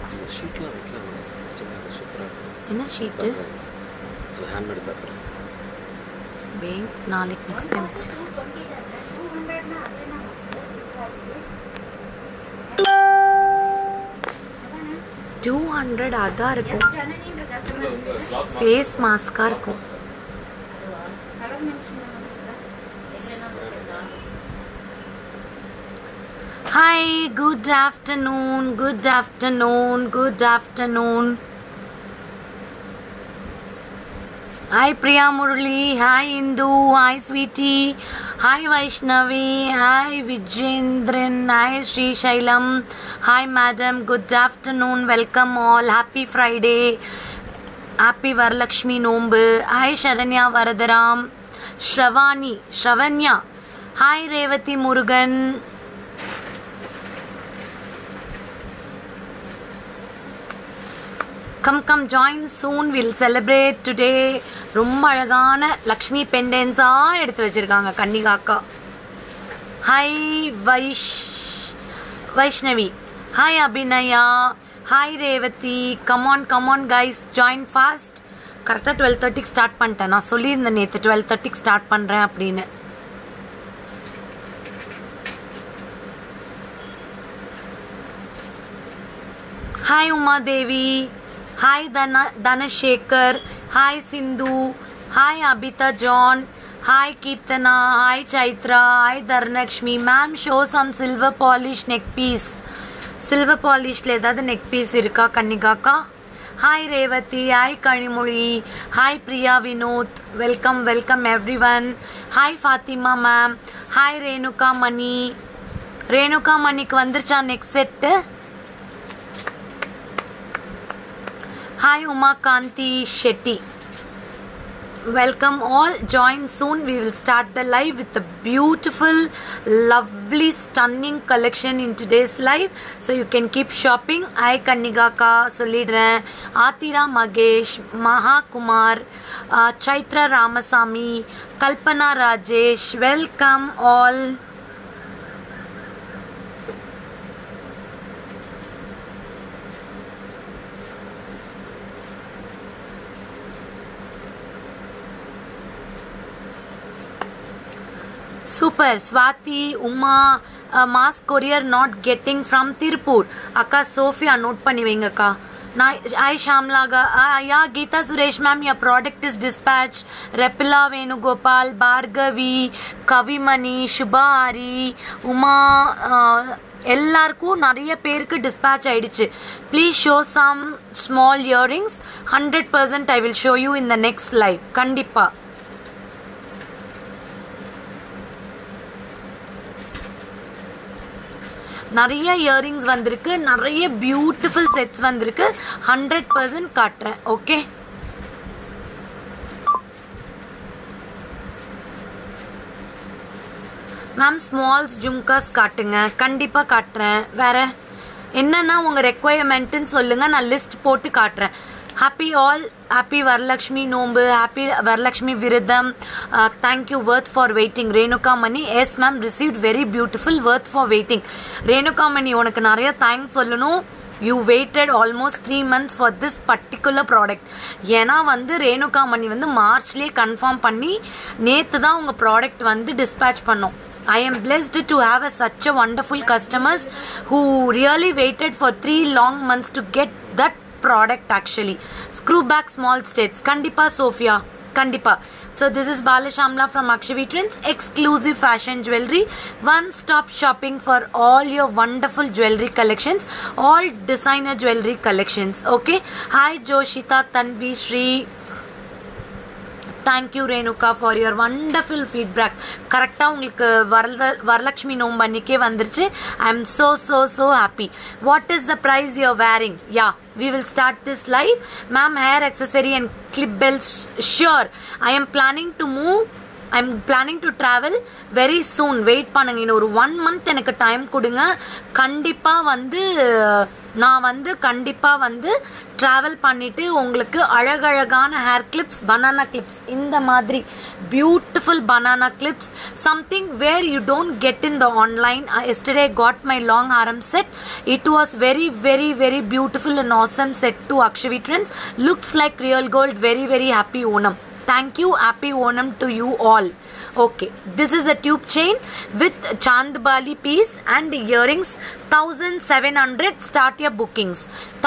இந்த ஷீட்லாம் வைக்கலாம் கூட வச்சுருந்தாங்க சூப்பராக இருக்கும் என்ன ஷீட்டு அது ஹேண்ட்மேட் பேப்பர் வெயிட் நாளைக்கு நெக்ஸ்ட் டைம் டூ ஹண்ட்ரட் அதான் இருக்கும் ஃபேஸ் மாஸ்காக இருக்கும் hi good afternoon good afternoon good afternoon Hi Priya Murali, hi Indu, hi Sweetie, hi Vaishnavi, hi Vijendran, hi Sri Shailam, hi Madam, good afternoon, welcome all, happy Friday, happy Varalakshmi Nombu, hi Sharanya Varadaram, Shravani, Shravanya, hi Revati Murugan, come come join soon will celebrate today ரொம்ப அழகான லக்ஷ்மி பெண்டன்ஸா எடுத்து வச்சிருக்காங்க கன்னிகாக்கா hi Vaish Vaishnavi hi Abhinaya hi Revathi come on come on guys join fast கரெக்டாக twelve தேர்ட்டிக்கு start பண்ணிட்டேன் நான் சொல்லியிருந்தேன் நேற்று டுவெல் தேர்ட்டிக்கு ஸ்டார்ட் பண்ணுறேன் அப்படின்னு hi Umadevi hi Dhana Dhanasekar hi Sindhu hi Abitha John hi Keerthana hi Chaitra hi Dharnakshmi ma'am show some silver polish neck piece silver பாலிஷில் ஏதாவது நெக் பீஸ் இருக்கா கன்னிகாக்கா hi Revathi hi Kanimozhi hi Priya Vinod welcome welcome everyone hi Fathima ma'am hi Renuka Mani Renuka மணிக்கு வந்துருச்சா next set Hi Uma Kanti Shetty. Welcome all. Join soon. We will start the live with a beautiful, lovely, stunning collection in today's live. So you can keep shopping. Hi Kannigaka, சொல்லிடுறேன் Athira Mahesh Maha Kumar Chaitra Ramasamy Kalpana Rajesh welcome all super Swathi Uma மாஸ் courier not getting from Tiruppur அக்கா Sophia note பண்ணி வைங்கக்கா நான் ஐ ஷாம்லாகா யா Geetha Suresh ma'am your product is dispatch ரெப்பிலா வேணுகோபால் பார்கவி கவிமணி சுபாரி உமா எல்லாருக்கும் நிறைய பேருக்கு டிஸ்பேச் ஆயிடுச்சு please show some small earrings hundred percent I will show you in the next live கண்டிப்பாக நிறைய இயரிங்ஸ் வந்திருக்கு நிறைய பியூட்டிஃபுல் செட்ஸ் வந்திருக்கு ஹண்ட்ரட் பர்சன்ட் காட்டுறேன் ஓகே மேம் ஸ்மால்ஸ் ஜும்காஸ் காட்டுங்க கண்டிப்பா காட்டுறேன் வேற என்னன்னா உங்க ரெக்குவயர்மெண்ட்னு சொல்லுங்க நான் லிஸ்ட் போட்டு காட்டுறேன் ஹாப்பி ஆல் ஹாப்பி வரலக்ஷ்மி நோம்பு happy Varalakshmi Vratham thank you worth for waiting Renuka Mani yes ma'am received very beautiful worth for waiting Renuka Mani உனக்கு நிறைய தேங்க்ஸ் சொல்லணும் you waited almost three months for this particular product ஏன்னா வந்து ரேணுகா மணி வந்து மார்ச்லேயே கன்ஃபார்ம் பண்ணி நேற்று தான் உங்கள் ப்ராடக்ட் வந்து டிஸ்பேச் பண்ணோம் I am blessed to have a, such a wonderful customers who really waited for three long months to get that product actually. Screw back small states. Kandipa Sophia. Kandipa. So this is Bala Shamla from Akshavi Trends. Exclusive fashion jewelry. One stop shopping for all your wonderful jewelry collections. All designer jewelry collections. Okay. Hi Joshita Tanvi Shri. Thank you Renuka for your wonderful feedback கரெக்டாக உங்களுக்கு வரல வரலட்சுமி நோம்பு அன்னைக்கே வந்துருச்சு I am so so so happy what is the price you're wearing yeah we will start this live ma'am hair accessory and clip bells sure I am planning to move I am planning to travel very soon wait பண்ணுங்க இன்னும் ஒரு one month எனக்கு time கொடுங்க கண்டிப்பாக வந்து நான் வந்து கண்டிப்பாக வந்து ட்ராவல் பண்ணிட்டு உங்களுக்கு அழகழகான ஹேர் கிளிப்ஸ் பனானா கிளிப்ஸ் இந்த மாதிரி beautiful banana clips something where you don't get in the online yesterday got my long ஆரம் set it was very very very beautiful and awesome set to Akshavi trends looks like real gold very very happy Onam thank you happy onam to you all okay this is a tube chain with chandbali piece and earrings 1700 start your bookings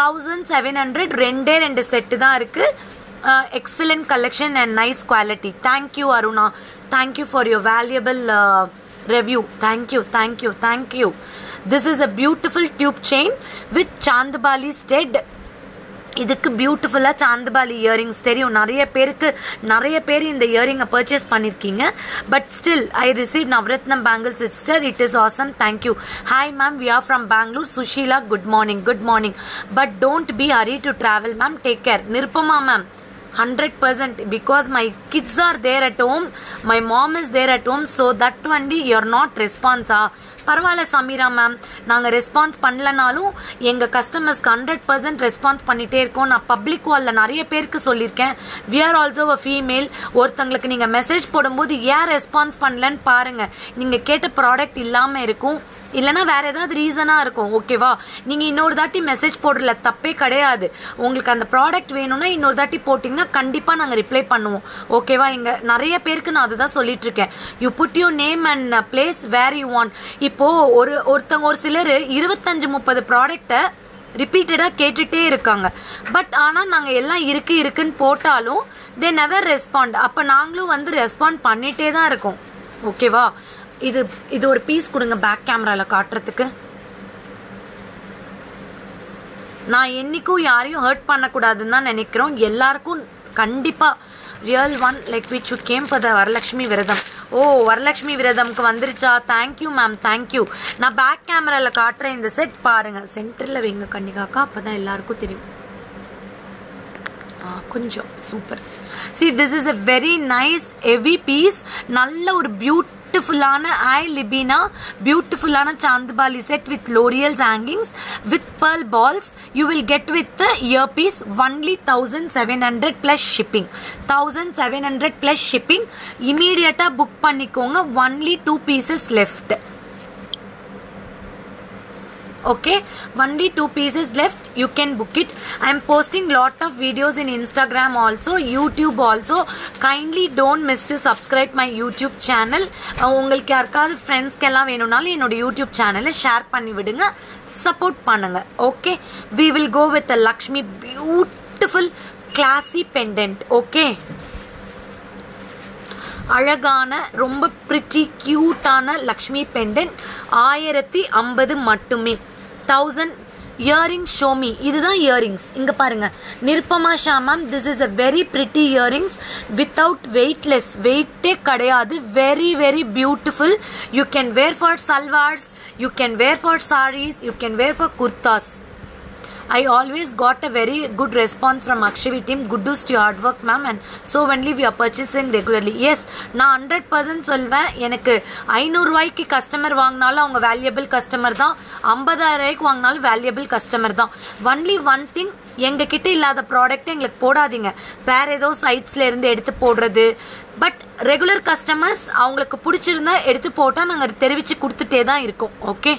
1700 ரெண்டே ரெண்டு set தான் இருக்கு excellent collection and nice quality thank you Aruna thank you for your valuable review thank you thank you thank you this is a beautiful tube chain with chandbali stud இதுக்கு பியூட்டிஃபுல்லாக சாந்தபாலி earrings தெரியும் நிறைய பேருக்கு நிறைய பேர் இந்த இயரிங்கை பர்ச்சேஸ் பண்ணியிருக்கீங்க but still I receive navaratnam bangle sister it is awesome thank you hi ma'am we are from Bangalore Sushila good morning good morning but don't be hurry to travel ma'am take care Nirupama ma'am hundred percent because my kids are there at home my mom is there at home so that வண்டி you're not ரெஸ்பான்ஸா பரவாயில்ல Sameera ma'am நாங்கள் response பண்ணலனாலும் எங்கள் கஸ்டமர்ஸ்க்கு hundred percent response பண்ணிட்டே இருக்கோம் நான் பப்ளிக் வாலில் நிறைய பேருக்கு சொல்லியிருக்கேன் we are also a female ஒருத்தங்களுக்கு நீங்கள் மெசேஜ் போடும்போது ஏன் ரெஸ்பான்ஸ் பண்ணலன்னு பாருங்கள் நீங்கள் கேட்ட ப்ராடக்ட் இல்லாமல் இருக்கும் இல்லைனா வேற ஏதாவது ரீசனாக இருக்கும் ஓகேவா நீங்கள் இன்னொரு தாட்டி மெசேஜ் போடல தப்பே கிடையாது உங்களுக்கு அந்த ப்ராடக்ட் வேணும்னா இன்னொரு தாட்டி போட்டிங்கன்னா கண்டிப்பாக நாங்கள் ரிப்ளை பண்ணுவோம் ஓகேவா இங்கே நிறைய பேருக்கு நான் அதுதான் சொல்லிட்டு இருக்கேன் you put you name and place where you want இப்போ ஒரு ஒருத்தவங்க ஒரு சிலர் இருபத்தஞ்சு முப்பது ப்ராடக்டை ரிப்பீட்டடாக கேட்டுட்டே இருக்காங்க பட் ஆனால் நாங்கள் எல்லாம் இருக்கு இருக்குன்னு போட்டாலும் தே நெவர் ரெஸ்பாண்ட் அப்போ நாங்களும் வந்து ரெஸ்பாண்ட் பண்ணிட்டே தான் இருக்கோம் ஓகேவா இது இது ஒரு பீஸ் கொடுங்க பேக் கேமரால காட்டுறதுக்கு நான் என்னைக்கும் யாரையும் ஹர்ட் பண்ணக்கூடாதுன்னு தான் நினைக்கிறோம் எல்லாருக்கும் கண்டிப்பா real one like which you came for the Varalakshmi Vratham oh Varalakshmi விரதம்க்கு வந்துருச்சா தேங்க்யூ மேம் தேங்க்யூ நான் பேக் கேமரால காட்டுறேன் இந்த செட் பாருங்க சென்டர்ல வைங்க கன்னிகாக்கா அப்பதான் எல்லாருக்கும் தெரியும் ஆ, கொஞ்சம் super see this is a very nice heavy piece நல்ல ஒரு பியூட்டிஃபுல்லான ஐ லிபினா பியூட்டிஃபுல்லான சாந்துபாலி செட் வித் லோரியல்ஸ் hangings with pearl balls you will get with the earpiece only 1700 plus shipping 1700 plus shipping immediate book பண்ணிக்கோங்க only two pieces left okay only two pieces left you can book it i am posting lot of videos in instagram also youtube also kindly don't miss to subscribe my youtube channel அஹ் உங்களுக்கு யாருக்காவது ஃப்ரெண்ட்ஸ்க்கு எல்லாம் வேணும்னாலும் என்னோட YouTube சேனலை share பண்ணி விடுங்க சப்போர்ட் பண்ணுங்க okay we will go with Lakshmi beautiful classy pendant okay அழகான ரொம்ப பிரிட்டி கியூட்டான லக்ஷ்மி பெண்டன்ட் ஆயிரத்தி ஐம்பது மட்டுமே தௌசண்ட் இயரிங் ஷோமி இதுதான் இயரிங்ஸ் இங்க பாருங்க Nirupama Shah ma'am this is a very pretty earrings without weightless வெயிட்டே கிடையாது very very beautiful you can wear for salwars you can wear for sarees you can wear for kurtas I always got a very good response from Akshavi team. Good to your hard work, ma'am. And so only we are purchasing regularly. Yes, நான் hundred percent சொல்வேன் எனக்கு ஐநூறுரூவாய்க்கு customer வாங்கினாலும் அவங்க valuable customer தான் ஐம்பதாயிரம் ரூபாய்க்கு வாங்கினாலும் வேல்யூபிள் கஸ்டமர் தான் ஒன்லி ஒன் திங் எங்க கிட்ட இல்லாத ப்ராடக்ட் எங்களுக்கு போடாதீங்க வேற ஏதோ சைட்ஸ்ல இருந்து எடுத்து போடுறது பட் ரெகுலர் கஸ்டமர்ஸ் அவங்களுக்கு பிடிச்சிருந்தா எடுத்து போட்டா நாங்க தெரிவிச்சு கொடுத்துட்டே தான் இருக்கோம் okay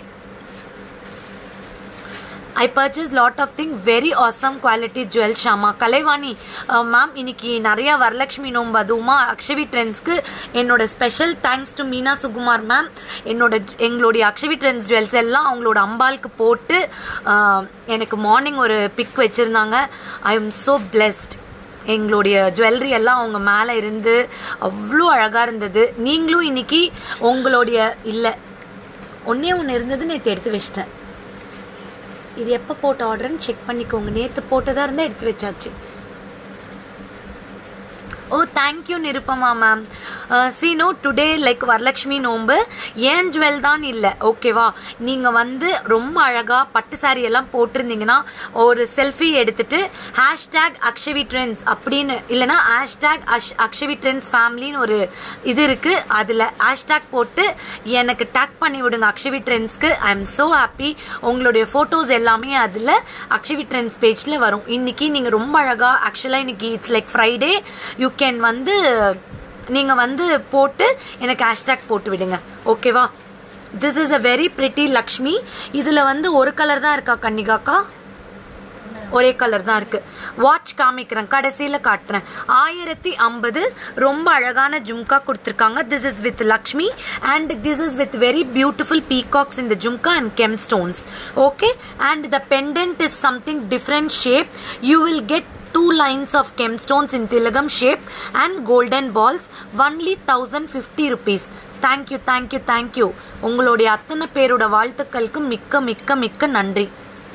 I purchase lot of thing very awesome quality jewel Shama Kalaivani ma'am இன்னைக்கு நிறைய வரலட்சுமி நோம்பு அதுவுமா அக்ஷவி ட்ரெண்ட்ஸ்க்கு என்னோட special thanks to Meena Sukumar ma'am என்னோட எங்களுடைய அக்ஷவி ட்ரெண்ட்ஸ் ஜுவல்ஸ் எல்லாம் அவங்களோட அம்பாளுக்கு போட்டு அஹ், எனக்கு மார்னிங் ஒரு பிக் வச்சுருந்தாங்க ஐ எம் ஸோ பிளெஸ்ட் எங்களுடைய ஜுவல்லரி எல்லாம் அவங்க மேலே இருந்து அவ்வளோ அழகாக இருந்தது நீங்களும் இன்னைக்கு உங்களுடைய இல்லை ஒன்றே ஒன்று இருந்தது நேற்று எடுத்து வச்சிட்டேன் இது எப்போ போட்ட ஆர்டர்னு செக் பண்ணிக்கோங்க நேற்று போட்டதாக இருந்தால் எடுத்து வச்சாச்சு ஓ தேங்க்யூ நிருப்பமா மேம் சீனோ டுடே லைக் வரலட்சுமி நோன்பு ஏன் ஜுவல் தான் இல்லை ஓகேவா நீங்கள் வந்து ரொம்ப அழகாக பட்டு சாரி எல்லாம் போட்டிருந்தீங்கன்னா ஒரு செல்ஃபி எடுத்துட்டு ஹேஷ்டேக் அக்ஷவி ட்ரெண்ட்ஸ் அப்படின்னு இல்லைன்னா ஹேஷ்டேக் அஷ் அக்ஷவி ட்ரெண்ட்ஸ் ஃபேமிலின்னு ஒரு இது இருக்கு அதில் ஹேஷ்டேக் போட்டு எனக்கு டேக் பண்ணி விடுங்க அக்ஷவி ட்ரெண்ட்ஸ்க்கு ஐ எம் ஸோ ஹாப்பி உங்களுடைய ஃபோட்டோஸ் எல்லாமே அதில் அக்ஷவி ட்ரெண்ட்ஸ் பேஜில் வரும் இன்னைக்கு நீங்கள் ரொம்ப அழகாக ஆக்சுவலாக இன்னைக்கு it's like Friday you can வந்து நீங்கள் வந்து போட்டு எனக்கு ஹேஷ்டேக் போட்டு விடுங்க ஓகேவா this is a very pretty Lakshmi இதில் வந்து ஒரு கலர் தான் இருக்கா கன்னிகாக்கா ஒரே கலர் தான் இருக்கு வாட்ச் காமிக்கிறேன் கடைசியில காட்டுறேன் ஆயிரத்தி ஐம்பது ரொம்ப அழகான ஜும்கா கொடுத்துருக்காங்க this is with Lakshmi and this is with very beautiful peacocks in the jhumka and gem stones okay and the pendant is something different shape you will get two lines of gemstones in tilagam shape and golden balls only 1050 rupees thank you thank you thank you உங்களுடைய அத்தனை பேரோட வாழ்த்துக்களுக்கு மிக்க மிக்க மிக்க நன்றி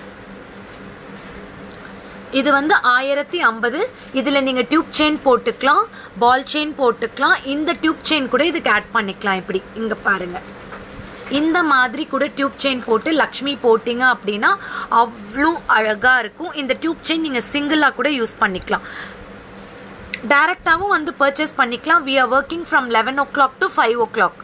இது வந்து ஆயிரத்தி ஐம்பது இதில் நீங்கள் டியூப் செயின் போட்டுக்கலாம் பால் செயின் போட்டுக்கலாம் இந்த டியூப் செயின் கூட இதுக்கு ஆட் பண்ணிக்கலாம் இப்படி இங்கே பாருங்க இந்த மாதிரி கூட டியூப் செயின் போட்டு லக்ஷ்மி போட்டிங்க அப்படின்னா அவ்வளோ அழகாக இருக்கும் இந்த டியூப் செயின் நீங்கள் சிங்கிளாக கூட யூஸ் பண்ணிக்கலாம் டைரக்டாகவும் வந்து பர்ச்சேஸ் பண்ணிக்கலாம் we are working from eleven o'clock to five o'clock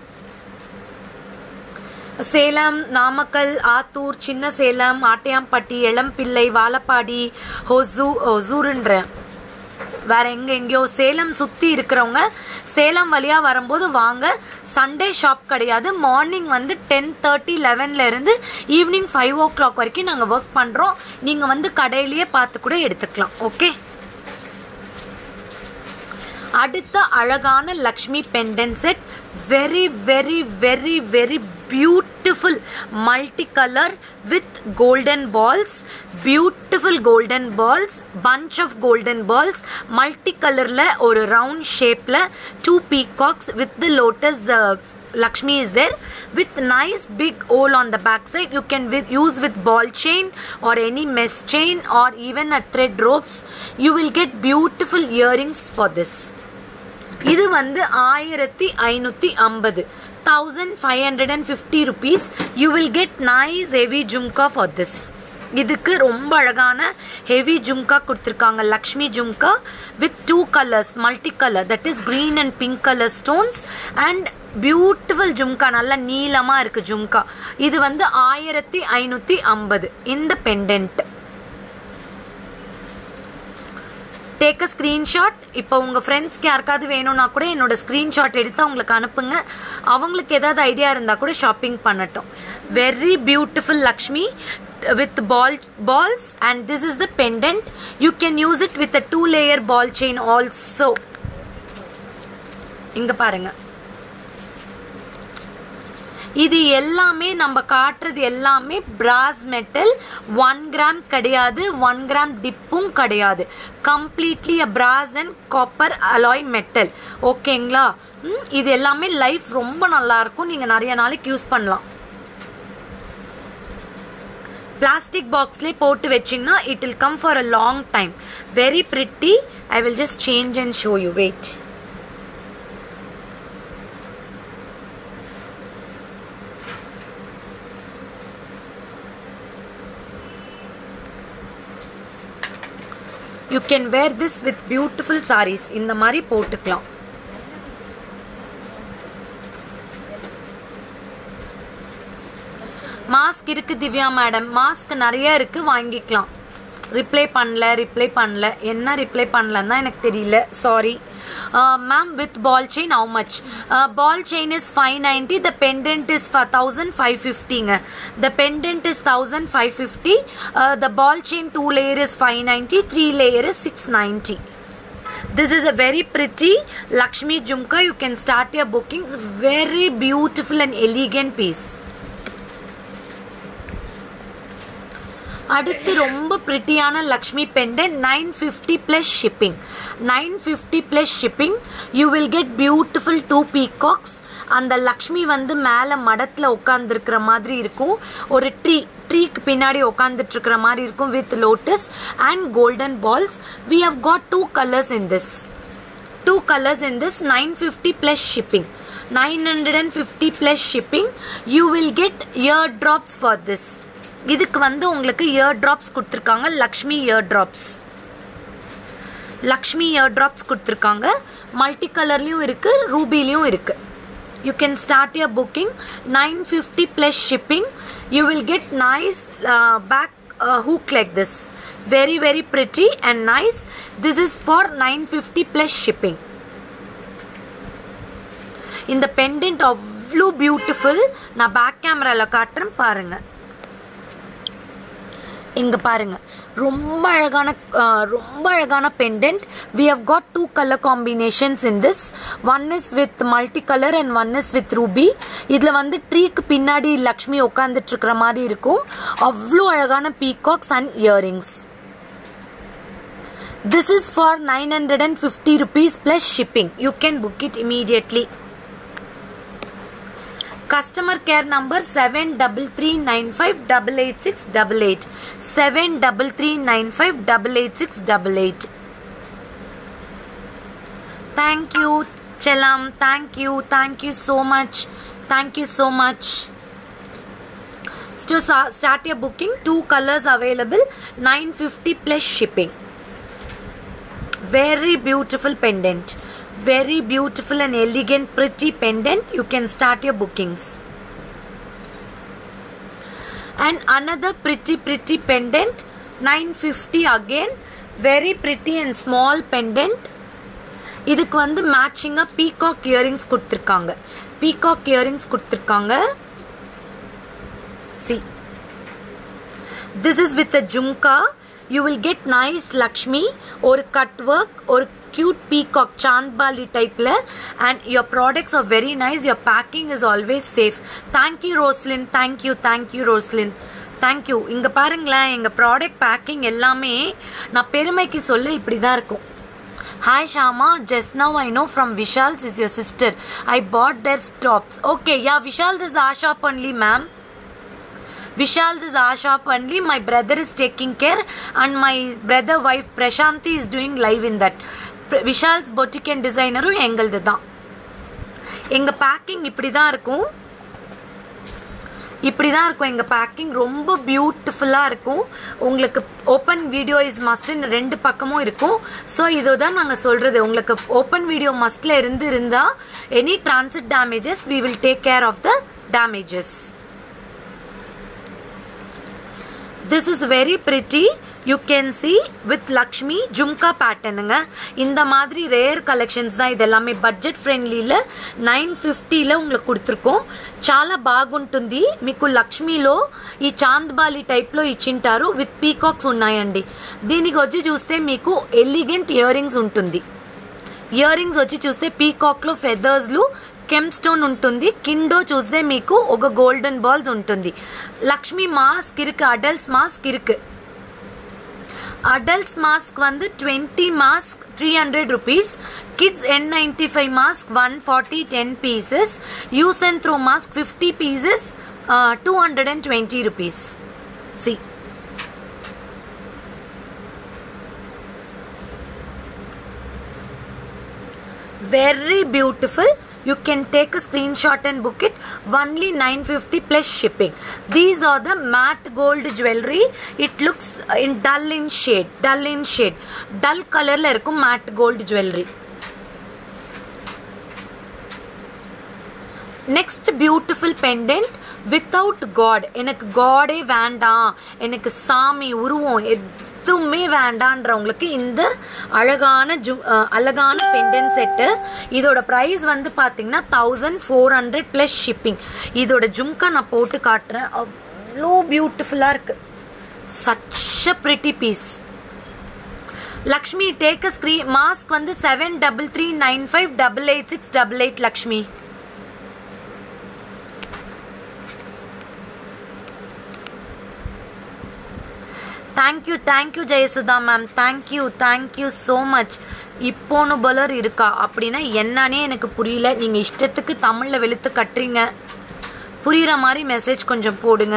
Salem Namakkal Attur Chinna Salem Attayampatti எளம்பிள்ளை Vazhapadi ஹொசூ ஹொசூருன்ற வேற எங்க எங்கேயோ சேலம் சுத்தி இருக்கிறவங்க சேலம் வழியா வரும்போது வாங்க சண்டே ஷாப் கிடையாது மார்னிங் வந்து டென் தேர்ட்டி லெவன்ல இருந்து ஈவினிங் ஃபைவ் ஓ கிளாக் வரைக்கும் நாங்கள் ஒர்க் பண்றோம் நீங்க வந்து கடையிலேயே பார்த்து கூட எடுத்துக்கலாம் ஓகே அடுத்த அழகான Lakshmi pendant set very very very very beautiful multi colour with golden balls beautiful golden balls bunch of golden balls multi கலர்ல ஒரு ரவுண்ட் ஷேப்ல two peacocks with the lotus the Lakshmi is there with nice big hole on the back side. You can with, use with ball chain or any mesh chain or even a thread ropes. You will get beautiful earrings for this. இது வந்து ஆயிரத்தி ஐநூத்தி ஐம்பது thousand five hundred and fifty rupees you will get nice heavy jhumka for this இதுக்கு ரொம்ப அழகான heavy jhumka கொடுத்துருக்காங்க Lakshmi jhumka with two colours multi colour that is green and pink colour stones and beautiful jhumka நல்ல நீளமா இருக்கு ஜும்கா இது வந்து ஆயிரத்தி ஐநூத்தி ஐம்பது இந்த பெண்டன்ட் டேக் அ ஸ்க்ரீன்ஷாட் இப்போ உங்கள் ஃப்ரெண்ட்ஸ்க்கு யாருக்காவது வேணும்னா கூட என்னோட ஸ்க்ரீன்ஷாட் எடுத்து அவங்களுக்கு அனுப்புங்க அவங்களுக்கு ஏதாவது ஐடியா இருந்தால் கூட ஷாப்பிங் பண்ணட்டும் very beautiful Lakshmi with ball balls and this is the pendant you can use it with a two layer ball chain also இங்க பாருங்க இது எல்லாமே நம்ம காட்டுறது எல்லாமே பிராஸ் மெட்டல் ஒன் கிராம் கிடையாது ஒன் கிராம் டிப்பும் கிடையாது completely brass and copper alloy metal ஓகேங்களா ம், இது எல்லாமே லைஃப் ரொம்ப நல்லா இருக்கும் நீங்க நிறைய நாளைக்கு யூஸ் பண்ணலாம் பிளாஸ்டிக் பாக்ஸ்லேயே போட்டு வச்சிங்கன்னா it will come for a long time very pretty I will just change and show you wait you can wear this with beautiful sarees இந்த மாதிரி போட்டுக்கலாம் மாஸ்க் இருக்கு திவ்யா மேடம் மாஸ்க் நிறைய இருக்கு வாங்கிக்கலாம் ரிப்ளை பண்ணல ரிப்ளை பண்ணல என்ன ரிப்ளை பண்ணலன்னு தான் எனக்கு தெரியல sorry ma'am with ball chain how much ball chain is five ninety the pendant is thousand five ஃபிஃப்டிங்க the pendant is thousand five fifty the ball chain two layer is five ninety three layer is six ninety This is a very pretty Lakshmi Jumka. You can start your bookings. Very beautiful and elegant piece. அடுத்து ரொம்ப பிரிட்டியான Lakshmi pendant nine fifty plus shipping nine fifty plus shipping you will get beautiful two peacocks அந்த லக்ஷ்மி வந்து மேலே மடத்தில் உட்காந்துருக்கிற மாதிரி இருக்கும் ஒரு ட்ரீ ட்ரீக்கு பின்னாடி உட்காந்துட்டு இருக்கிற மாதிரி இருக்கும் with lotus and golden balls we have got two colours in this two colors in this 950 plus shipping 950 plus shipping you will get ear drops for this இதுக்கு வந்து உங்களுக்கு இயர் ட்ராப்ஸ் கொடுத்துருக்காங்க Lakshmi ear drops Lakshmi ear drops கொடுத்துருக்காங்க multi கலர்லையும் இருக்கு ரூபிலையும் இருக்கு you can start your booking nine fifty plus shipping you will get nice back hook like this very very pretty and nice this is for nine fifty plus shipping இந்த pendant அவ்வளோ beautiful நான் back கேமராவில் காட்டுறேன் பாருங்க இங்க பாருங்க ரொம்ப அழகான அஹ், ரொம்ப அழகான pendant we have got two colour combinations in this one is with multi colour and one is with ruby இதுல வந்து ட்ரீக்கு பின்னாடி லக்ஷ்மி உட்காந்துட்டு இருக்கிற மாதிரி இருக்கும் அவ்வளோ அழகான peacocks and earrings This is for 950 rupees plus shipping. You can book it immediately. Customer care number 7339588688. 7339588688. Thank you, Chelam. Thank you. Thank you so much. Thank you so much. To sa- start your booking, two colors available, 950 plus shipping. Very beautiful pendant. Very beautiful and elegant, pretty pendant. You can start your bookings. And another pretty, pretty pendant, 950 again. Very pretty and small pendant. இதுக்கு வந்து மேட்சிங்காக peacock earrings கொடுத்துருக்காங்க peacock earrings கொடுத்துருக்காங்க see this is with a jhumka you will get nice Lakshmi ஒரு cut work ஒரு cute peacock chandbali டைப்ல and your products are very nice your packing is always safe thank you Roslin thank you thank you Roslin thank you இங்க பாருங்களேன் எங்க product packing எல்லாமே நான் பெருமைக்கு சொல்ல இப்படி தான் இருக்கும் Hi Shama, just now I know from Vishal's is your sister. I bought their tops. Okay, yeah, Vishal's is our shop only, ma'am. Vishal's is our shop only. My brother is taking care, and my brother wife Prashanti is doing live in that. Pr- Vishal's boutique and designer எங்களது தான் எங்க packing இப்படி தான் இருக்கும் இப்படி தான் இருக்கும் எங்கள் பேக்கிங் ரொம்ப பியூட்டிஃபுல்லாக இருக்கும் உங்களுக்கு ஓப்பன் வீடியோ இஸ் மஸ்ட்னு ரெண்டு பக்கமும் இருக்கும் ஸோ இதை தான் நாங்கள் சொல்கிறது உங்களுக்கு ஓப்பன் வீடியோ மஸ்டில் இருந்து இருந்தால் any transit damages we will take care of the damages this is very pretty you can see with Lakshmi jhumka பேட்டர்னுங்க இந்த மாதிரி ரேர் கலெక్షన్స్ தான் இது எல்லாமே బడ్జెట్ ఫ్రెండ్లీలో నైన్ ఫిఫ్టీలో உங்களுக்கு கொடுத்துருக்கோం చాలా బాగుంటుంది మీకు లక్ష్మీలో ఈ చాంద్బాలి టైప్లో ఇచ్చింటారు విత్ పీకాక్స్ ఉన్నాయండి దీనికి వచ్చి చూస్తే మీకు ఎలిగెంట్ ఇయర్ రింగ్స్ ఉంటుంది ఇయర్ రింగ్స్ వచ్చి చూస్తే పీకాక్ లో ఫెదర్స్ లు కెమ్ స్టోన్ ఉంటుంది కిండో చూస్తే మీకు ఒక గోల్డెన్ బాల్స్ ఉంటుంది లక్ష్మి మాస్క్ இருக்கு அடல்ட்ஸ் மாஸ்க் இருக்கு அடல்ட்ஸ் மாஸ்க் வந்து twenty mask three hundred rupees kids என் ninety five mask one forty ten pieces use and throw mask fifty pieces two hundred and twenty rupees see very beautiful you can take a screenshot and book it only 950 plus shipping these are the matte gold jewelry it looks in dull in shade dull in shade dull color ல இருக்கும் matte gold jewelry next beautiful pendant without cord எனக்கு காடே வேண்டாம் எனக்கு சாமி உருவம் எதுவுமே வேண்டான்றவங்களுக்கு இந்த அழகான ஜு அஹ், அழகான பெண்டன்ட் செட்டு இதோட ப்ரைஸ் வந்து பார்த்தீங்கன்னா thousand four hundred plus shipping இதோட ஜும்கா நான் போட்டு காட்டுறேன் அவ்வளோ பியூட்டிஃபுல்லாக இருக்கு such a pretty piece Lakshmi take a screen mask வந்து seven double three nine five double eight six double eight Lakshmi thank you thank you Jayasudha ma'am thank you thank you so much இப்போன்னு பலர் இருக்கா அப்படின்னா என்னன்னே எனக்கு புரியல நீங்க இஷ்டத்துக்கு தமிழ்ல வெளுத்து கட்டுறீங்க புரியுற மாதிரி மெசேஜ் கொஞ்சம் போடுங்க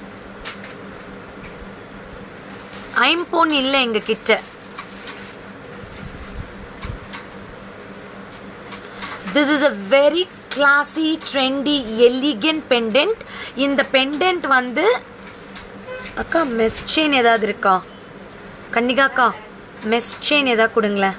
ஐம்போன் இல்லை எங்க கிட்ட this is a very classy trendy elegant pendant இந்த பெண்டன்ட் வந்து அக்கா மெஸ் செயின் ஏதாவது இருக்கா கன்னிகாக்கா மெஸ் செயின் ஏதாவது கொடுங்களேன்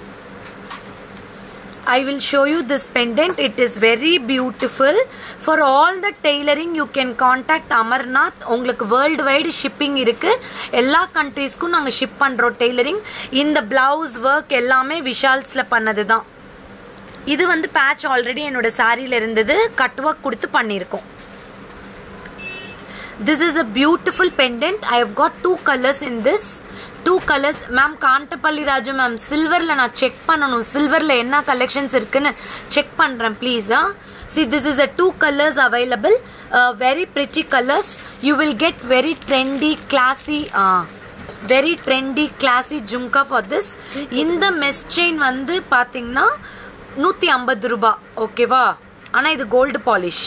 I will show you this pendant. It is very beautiful. For all the tailoring, you can contact Amarnath. உங்களுக்கு world wide shipping இருக்கு எல்லா கண்ட்ரீஸ்க்கும் நாங்கள் ஷிப் பண்ணுறோம் டெய்லரிங் இந்த பிளவுஸ் ஒர்க் எல்லாமே விஷால்ஸில் பண்ணது தான் இது வந்து பேட்ச் ஆல்ரெடி என்னோட சாரியில் இருந்தது கட் ஒர்க் கொடுத்து பண்ணியிருக்கோம் This is a beautiful pendant. I have got two colors in this. Two colours ma'am Kondapalli Raju ma'am சில்வரில் நான் செக் பண்ணணும் சில்வரில் என்ன கலெக்ஷன்ஸ் இருக்குன்னு செக் பண்ணுறேன் ப்ளீஸ் ஆ see this is a two colours available very pretty colours you will get very trendy classy very trendy classy jhumka for this இந்த mesh chain வந்து பார்த்தீங்கன்னா நூற்றி ஐம்பது ரூபா ஓகேவா ஆனால் இது gold polish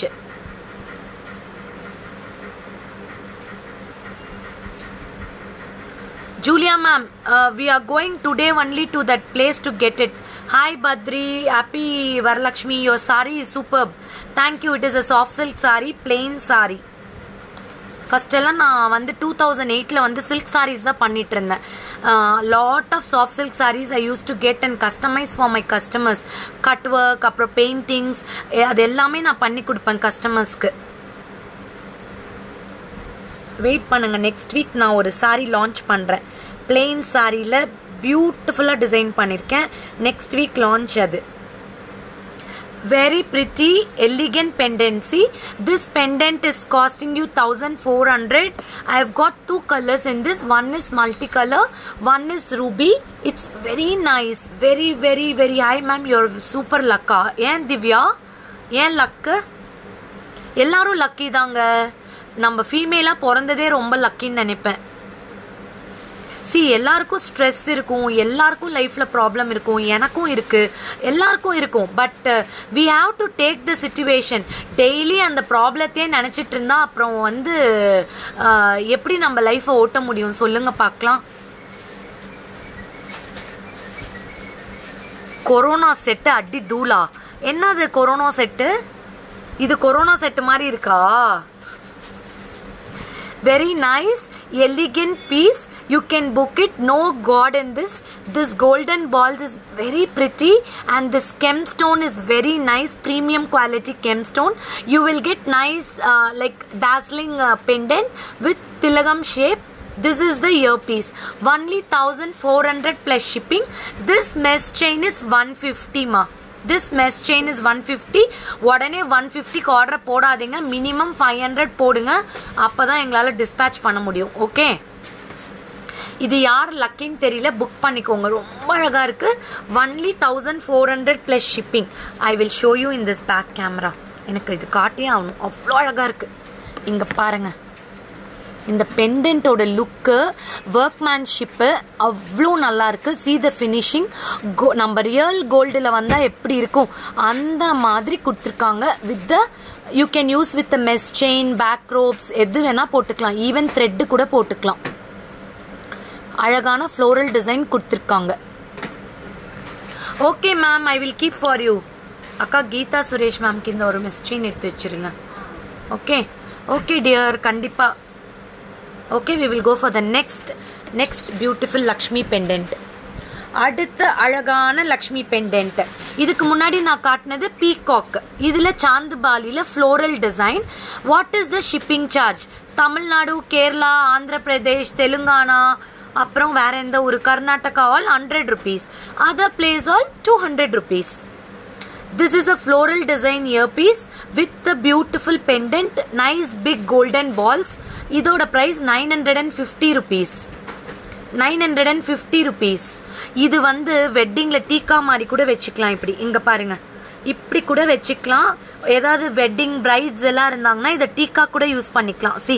Julia ma'am, uh, we are going today only to that place to get it. Hi Badri, happy Varalakshmi, your sari is superb. Thank you, it is a soft silk sari, plain sari. First எல்லாம் நான் வந்து two thousand எயிட்டில் வந்து silk saris தான் பண்ணிட்டு இருந்தேன் lot of soft silk saris I use to get and customise for my customers cut work அப்புறம் paintings அது எல்லாமே நான் பண்ணி கொடுப்பேன் கஸ்டமர்ஸ்க்கு வெயிட் பண்ணுங்க நெக்ஸ்ட் வீக் நான் ஒரு சாரீ லான்ச் பண்ணுறேன் பிளெயின் சாரியில் பியூட்டிஃபுல்லாக டிசைன் பண்ணியிருக்கேன் நெக்ஸ்ட் வீக் லான்ச் அது very pretty elegant pendant see this pendant is costing you 1400 i have got two colors in this one is multicolor one is ruby it's very nice very very very high ma'am you're super lucky ஏன் திவ்யா ஏன் luck எல்லாரும் lucky தாங்க நம்ம ஃபீமேலாக பிறந்ததே ரொம்ப லக்கின்னு நினைப்பேன் C எல்லாருக்கும் stress இருக்கும் எல்லாருக்கும் லைஃப்ல ப்ராப்ளம் இருக்கும் எனக்கும் இருக்கு எல்லாருக்கும் இருக்கும் but we have to take the situation daily அந்த ப்ராப்ளத்தையே நினைச்சிட்டு இருந்தா அப்புறம் வந்து அஹ், எப்படி நம்ம லைஃப்பை ஓட்ட முடியும் சொல்லுங்க பார்க்கலாம் கொரோனா செட்டு அடி தூளா என்னது கொரோனா செட்டு இது கொரோனா செட்டு மாதிரி இருக்கா very nice elegant piece you can book it no god in this this golden balls is very pretty and this gemstone is very nice premium quality gemstone you will get nice uh, like dazzling uh, pendant with tilagam shape this is the earpiece only 1400 plus shipping this mesh chain is 150 ma this mesh chain is one fifty உடனே one ஃபிஃப்டிக்கு order போடாதீங்க minimum five hundred போடுங்க அப்போ தான் எங்களால் dispatch பண்ண முடியும் okay இது யார் லக்கின்னு தெரியல புக் பண்ணிக்கோங்க ரொம்ப அழகாக இருக்கு only thousand four hundred plus shipping I will show you in this back camera எனக்கு இது காட்டியே ஆகணும் அவ்வளோ அழகாக இருக்கு இங்கே பாருங்க இந்த பெண்டன்ட்டோட லுக்கு ஒர்க்மேன்ஷிப்பு அவ்வளோ நல்லா இருக்கு சி த ஃபினிஷிங் நம்ம ரியல் கோல்டில் வந்தால் எப்படி இருக்கும் அந்த மாதிரி கொடுத்துருக்காங்க with the you can use with mesh chain back ropes எது வேணால் போட்டுக்கலாம் ஈவன் த்ரெட்டு கூட போட்டுக்கலாம் அழகான ஃப்ளோரல் டிசைன் கொடுத்துருக்காங்க okay ma'am I will keep for you அக்கா கீதா சுரேஷ் மேம்க்கு இந்த ஒரு மெஸ் செயின் எடுத்து வச்சிருங்க ஓகே ஓகே டியர் கண்டிப்பாக okay we will go for the next next beautiful Lakshmi pendant அடுத்த அழகான லக்ஷ்மி பெண்டன்ட் இதுக்கு முன்னாடி நான் காட்டினது பீகாக் இதுல சாந்துபாலில floral design what is the shipping charge Tamil Nadu Kerala Andhra Pradesh Telangana அப்புறம் வேற எந்த ஒரு Karnataka all hundred rupees other place all two hundred rupees This is a floral design earpiece with the beautiful pendant, nice big golden balls. இதோட price nine hundred and fifty rupees nine hundred and fifty rupees இது வந்து வெட்டிங்ல டீக்கா மாதிரி கூட வச்சுக்கலாம் இப்படி இங்க பாருங்க இப்படி கூட வச்சுக்கலாம் ஏதாவது வெட்டிங் பிரைட்ஸ் எல்லாம் இருந்தாங்கன்னா இதை டீக்கா கூட யூஸ் பண்ணிக்கலாம் சி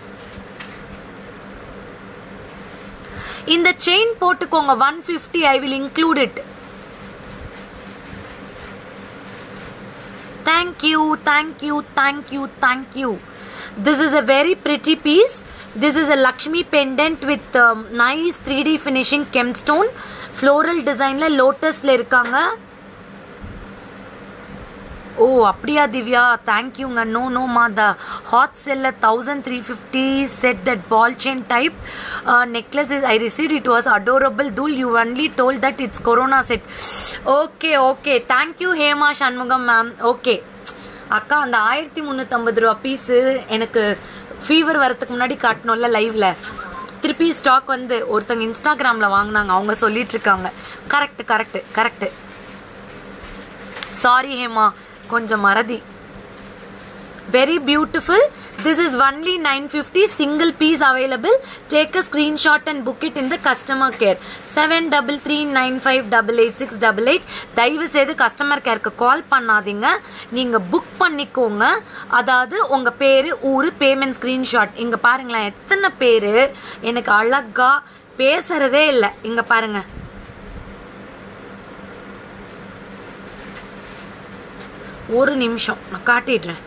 இந்த செயின் போட்டுக்கோங்க one fifty I will include it Thank you, thank you, thank you, thank you. This is a very pretty piece. This is a Lakshmi pendant with um, nice 3D finishing gemstone. Floral designல லோட்டஸ்ல இருக்காங்க ஓ அப்படியா திவ்யா தேங்க்யூங்க no no மா the hot sell thousand three fifty set that ball chain type necklace is I receive it was adorable told you only told that it's corona set okay okay thank you Hema Shanmugam ma'am okay அக்கா அந்த ஆயிரத்தி முந்நூற்றம்பது ரூபா piece எனக்கு fever வரதுக்கு முன்னாடி காட்டணும்ல லைவ்ல திருப்பி ஸ்டாக் வந்து ஒருத்தங்க இன்ஸ்டாகிராமில் வாங்கினாங்க அவங்க சொல்லிட்டு இருக்காங்க correct correct correct sorry Hema கொஞ்சம் மறதி very beautiful this is only nine fifty single piece available take a screenshot and book it in the customer care seven double three nine five double eight six double eight தயவு செய்து customer கேருக்கு கால் பண்ணாதீங்க நீங்க book பண்ணிக்கோங்க அதாவது உங்க பேரு ஊரு payment screenshot இங்க பாருங்களேன் எத்தனை பேரு எனக்கு அழகா பேசுறதே இல்லை இங்க பாருங்க ஒரு நிமிஷம் நான் காட்டிடுறேன்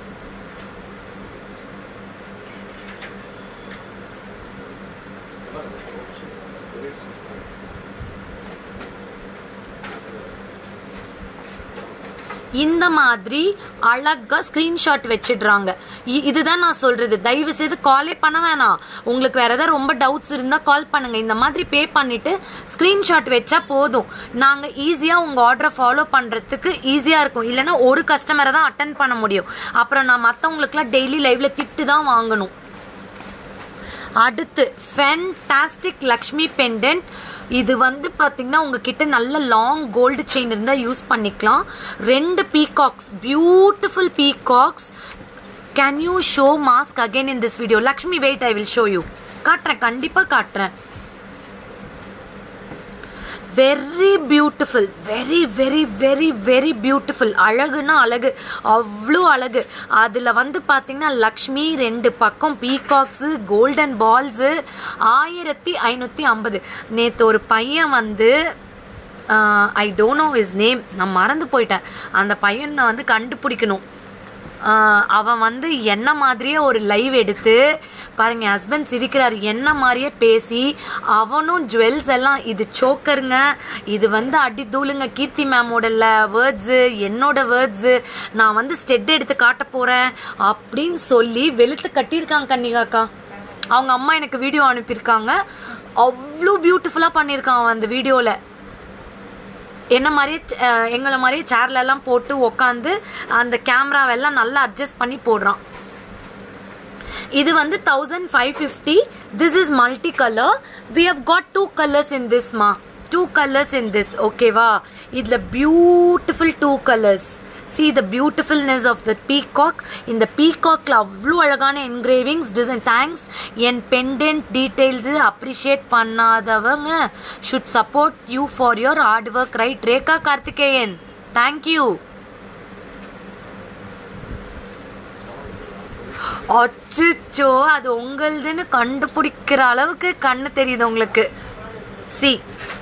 இந்த மாதிரி அழகா ஸ்கிரீன்ஷாட் வச்சிடுறாங்க இ- இதுதான் நான் சொல்றது தயவு செய்து காலே பண்ண வேணாம் உங்களுக்கு வேற ஏதாவது ரொம்ப டவுட்ஸ் இருந்தா கால் பண்ணுங்க இந்த மாதிரி பே பண்ணிட்டு ஸ்கிரீன்ஷாட் வச்சா போதும் நாங்க ஈஸியா உங்க ஆர்டரை ஃபாலோ பண்றதுக்கு ஈஸியா இருக்கும் இல்லைன்னா ஒரு கஸ்டமரை தான் அட்டன் பண்ண முடியும் அப்புறம் நான் மத்தவங்களுக்குலாம் டெய்லி லைவ்ல திட்டு தான் வாங்கணும் அடுத்து ஃபென்டாஸ்டிக் லக்ஷ்மி பெண்டன்ட் இது வந்து பாத்தீங்கன்னா உங்ககிட்ட நல்ல லாங் கோல்டு செயின் இருந்தா யூஸ் பண்ணிக்கலாம் ரெண்டு peacocks beautiful peacocks can you show mask again in this video Lakshmi wait I will show you காட்டுறேன் கண்டிப்பா காட்டுறேன் very beautiful very very very very beautiful அழகுன்னா அழகு அவ்வளோ அழகு அதில் வந்து பார்த்தீங்கன்னா லக்ஷ்மி ரெண்டு பக்கம் பீகாக்ஸு கோல்டன் பால்ஸு ஆயிரத்தி ஐநூற்றி ஐம்பது நேற்று ஒரு பையன் வந்து I don't know is name நான் மறந்து போயிட்டேன் அந்த பையனை வந்து கண்டுபிடிக்கணும் ஆஹ் அவன் வந்து என்ன மாதிரியே ஒரு லைவ் எடுத்து பாருங்க ஹஸ்பண்ட் சிரிக்கிறாரு என்ன மாதிரியே பேசி அவனும் ஜுவல்ஸ் எல்லாம் இது சோக்கருங்க இது வந்து அடி தூளுங்க கீர்த்தி மேமோட வேர்ட்ஸு என்னோட வேர்ட்ஸு நான் வந்து ஸ்டெட் எடுத்து காட்ட போறேன் அப்படின்னு சொல்லி வெளுத்து கட்டியிருக்காங்க கன்னிகாக்கா அவங்க அம்மா எனக்கு வீடியோ அனுப்பியிருக்காங்க அவ்வளோ பியூட்டிஃபுல்லாக பண்ணியிருக்கான் அவன் அந்த வீடியோவில் என்ன மாதிரியே அஹ், எங்களை மாதிரியே சேர்ல எல்லாம் போட்டு உக்காந்து அந்த கேமராவெல்லாம் நல்லா அட்ஜஸ்ட் பண்ணி போடுறான் இது வந்து thousand five fifty this is multi colour we have got two colours in this மா டூ கலர்ஸ் இன் திஸ் ஓகேவா இதுல beautiful two colours see the beautifulness of the peacock இந்த peacockல அவ்வளோ அழகான engravings design தேங்க்ஸ் என் pendant details appreciate பண்ணாதவங்க should support you for your hard work right Rekha Karthikeyan thank you அச்சோ அது உங்களுதுன்னு கண்டுபிடிக்கிற அளவுக்கு கண்ணு தெரியுது உங்களுக்கு சி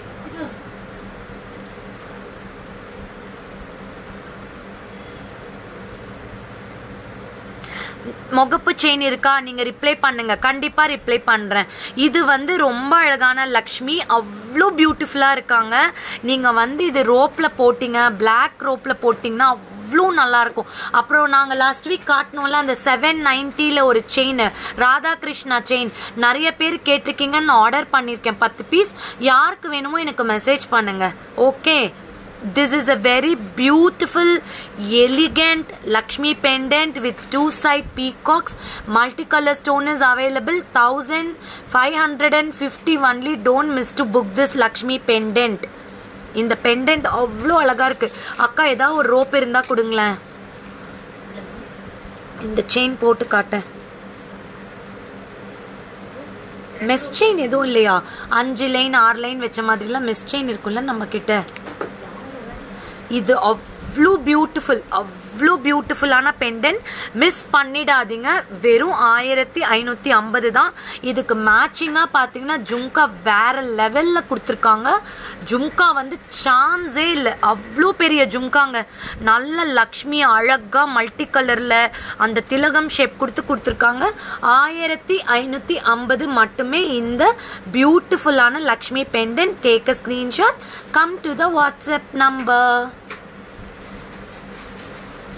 முகப்பு செயின் இருக்கா நீங்க ரிப்ளை பண்ணுங்க கண்டிப்பா ரிப்ளை பண்றேன் இது வந்து ரொம்ப அழகான லக்ஷ்மி அவ்வளோ பியூட்டிஃபுல்லா இருக்காங்க நீங்க வந்து இது ரோப்ல போட்டீங்க பிளாக் ரோப்ல போட்டீங்கன்னா அவ்வளோ நல்லா இருக்கும் அப்புறம் நாங்க லாஸ்ட் வீக் காட்டினோம்ல அந்த செவன் நைன்டில ஒரு செயின் ராதாகிருஷ்ணா செயின் நிறைய பேர் கேட்டிருக்கீங்க நான் ஆர்டர் பண்ணியிருக்கேன் பத்து பீஸ் யாருக்கு வேணுமோ எனக்கு மெசேஜ் பண்ணுங்க okay This is a very beautiful, elegant Lakshmi pendant with two side peacocks. Multicolor stone is available. 1550 only. Don't miss to book this Lakshmi pendant. இந்த பெண்டன்ட் அவ்வளோ அழகா இருக்கு அக்கா ஏதாவது ஒரு ரோப் இருந்தா கொடுங்களேன் இந்த செயின் போட்டு காட்டேன் மெஸ் செயின் எதுவும் இல்லையா அஞ்சு லைன் ஆறு லைன் வச்ச மாதிரிலாம் மெஸ் செயின் இருக்கும்ல நம்ம கிட்ட இது அவ்வளோ பியூட்டிஃபுல் அவ்வளோ பியூட்டிஃபுல்லான பெண்டன்ட் மிஸ் பண்ணிடாதீங்க வெறும் ஆயிரத்தி ஐநூற்றி ஐம்பது தான் இதுக்கு மேட்சிங்காக பார்த்தீங்கன்னா ஜும்கா வேற லெவலில் கொடுத்துருக்காங்க ஜும்கா வந்து சான்ஸே இல்லை அவ்வளோ பெரிய ஜும்காங்க நல்ல லக்ஷ்மி அழகா மல்டி கலரில் அந்த திலகம் ஷேப் கொடுத்து கொடுத்துருக்காங்க ஆயிரத்தி ஐநூற்றி ஐம்பது மட்டுமே இந்த பியூட்டிஃபுல்லான Lakshmi pendant take a screenshot come to the WhatsApp number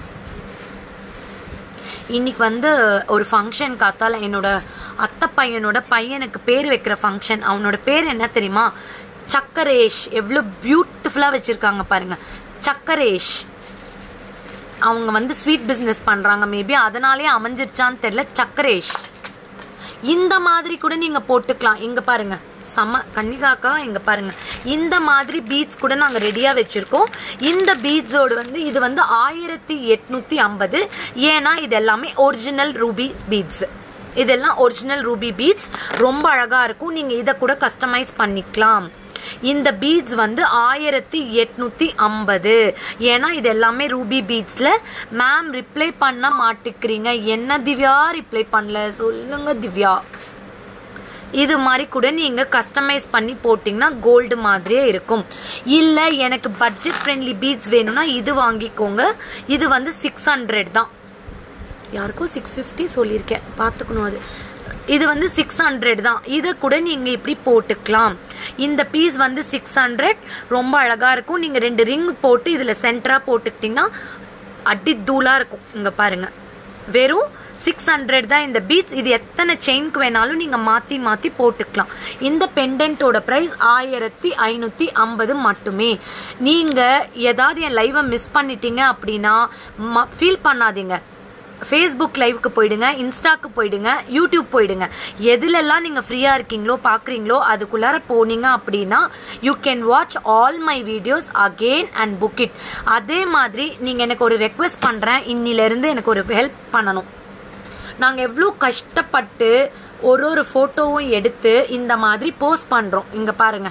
இன்னைக்கு வந்து ஒரு ஃபங்க்ஷன் காத்தால என்னோட அத்தை பையனோட பையனுக்கு பேர் வைக்கிற ஃபங்க்ஷன் அவனோட பேர் என்ன தெரியுமா சக்கரேஷ் எவ்வளோ பியூட்டிஃபுல்லாக வச்சிருக்காங்க பாருங்க சக்கரேஷ் அவங்க வந்து ஸ்வீட் பிஸ்னஸ் பண்றாங்க மேபி அதனாலே அமைஞ்சிருச்சான்னு தெரியல சக்கரேஷ் இந்த மாதிரி கூட நீங்க போட்டுக்கலாம் இங்க பாருங்க செம கன்னிகாக்கா இங்க பாருங்க இந்த மாதிரி பீட்ஸ் கூட நாங்க ரெடியா வச்சிருக்கோம் இந்த பீட்ஸோடு வந்து இது வந்து ஆயிரத்தி எட்நூத்தி ஐம்பது ஏன்னா இது எல்லாமே ஒரிஜினல் ரூபி பீட்ஸ் இதெல்லாம் ஒரிஜினல் ரூபி பீட்ஸ் ரொம்ப அழகா இருக்கும் நீங்க இதை கூட கஸ்டமைஸ் பண்ணிக்கலாம் இந்த பீட்ஸ் வந்து ஆயிரத்தி எட்நூத்தி ஐம்பது ஏன்னா இது எல்லாமே ரூபி பீட்ஸ்ல மேம் ரிப்ளை பண்ண மாட்டேங்கிறீங்க என்ன திவ்யா ரிப்ளை பண்ணல சொல்லுங்க திவ்யா இது மாதிரி கூட நீங்க கஸ்டமைஸ் பண்ணி போட்டிங்கன்னா கோல்டு மாதிரியே இருக்கும் இல்ல எனக்கு பட்ஜெட் ஃப்ரெண்ட்லி பீட்ஸ் வேணும்னா இது வாங்கிக்கோங்க இது வந்து சிக்ஸ் ஹண்ட்ரட் தான் யாருக்கும் சிக்ஸ் ஃபிஃப்டி சொல்லியிருக்கேன் பார்த்துக்கணும் அது இது வந்து சிக்ஸ் ஹண்ட்ரட் தான் இதை கூட நீங்க இப்படி போட்டுக்கலாம் இந்த பீஸ் வந்து சிக்ஸ் ஹண்ட்ரட் ரொம்ப அழகா இருக்கும் நீங்க ரெண்டு ரிங் போட்டு இதுல சென்டரா போட்டுக்கிட்டீங்கன்னா அடி தூளா இருக்கும் இங்க பாருங்க வெறும் சிக்ஸ் ஹண்ட்ரட் தான் இந்த பீட்ஸ் இது எத்தனை செயின்க்கு வேணாலும் நீங்க மாத்தி மாத்தி போட்டுக்கலாம் இந்த பெண்டன்ட்டோட பிரைஸ் ஆயிரத்தி ஐநூத்தி ஐம்பது மட்டுமே நீங்க ஏதாவது என் லைவை மிஸ் பண்ணிட்டீங்க அப்படின்னா ஃபீல் பண்ணாதீங்க ஃபேஸ்புக் லைவுக்கு போயிடுங்க இன்ஸ்டாக்கு போயிடுங்க யூடியூப் போயிடுங்க எதுலெல்லாம் நீங்கள் ஃப்ரீயாக இருக்கீங்களோ பார்க்குறீங்களோ அதுக்குள்ளார போனீங்க அப்படின்னா you can watch all my videos again and book it அதே மாதிரி நீங்கள் எனக்கு ஒரு ரெக்வெஸ்ட் பண்ணுறேன் இன்னிலேருந்து எனக்கு ஒரு ஹெல்ப் பண்ணணும் நாங்கள் எவ்வளோ கஷ்டப்பட்டு ஒரு ஒரு ஃபோட்டோவும் எடுத்து இந்த மாதிரி போஸ்ட் பண்ணுறோம் இங்கே பாருங்க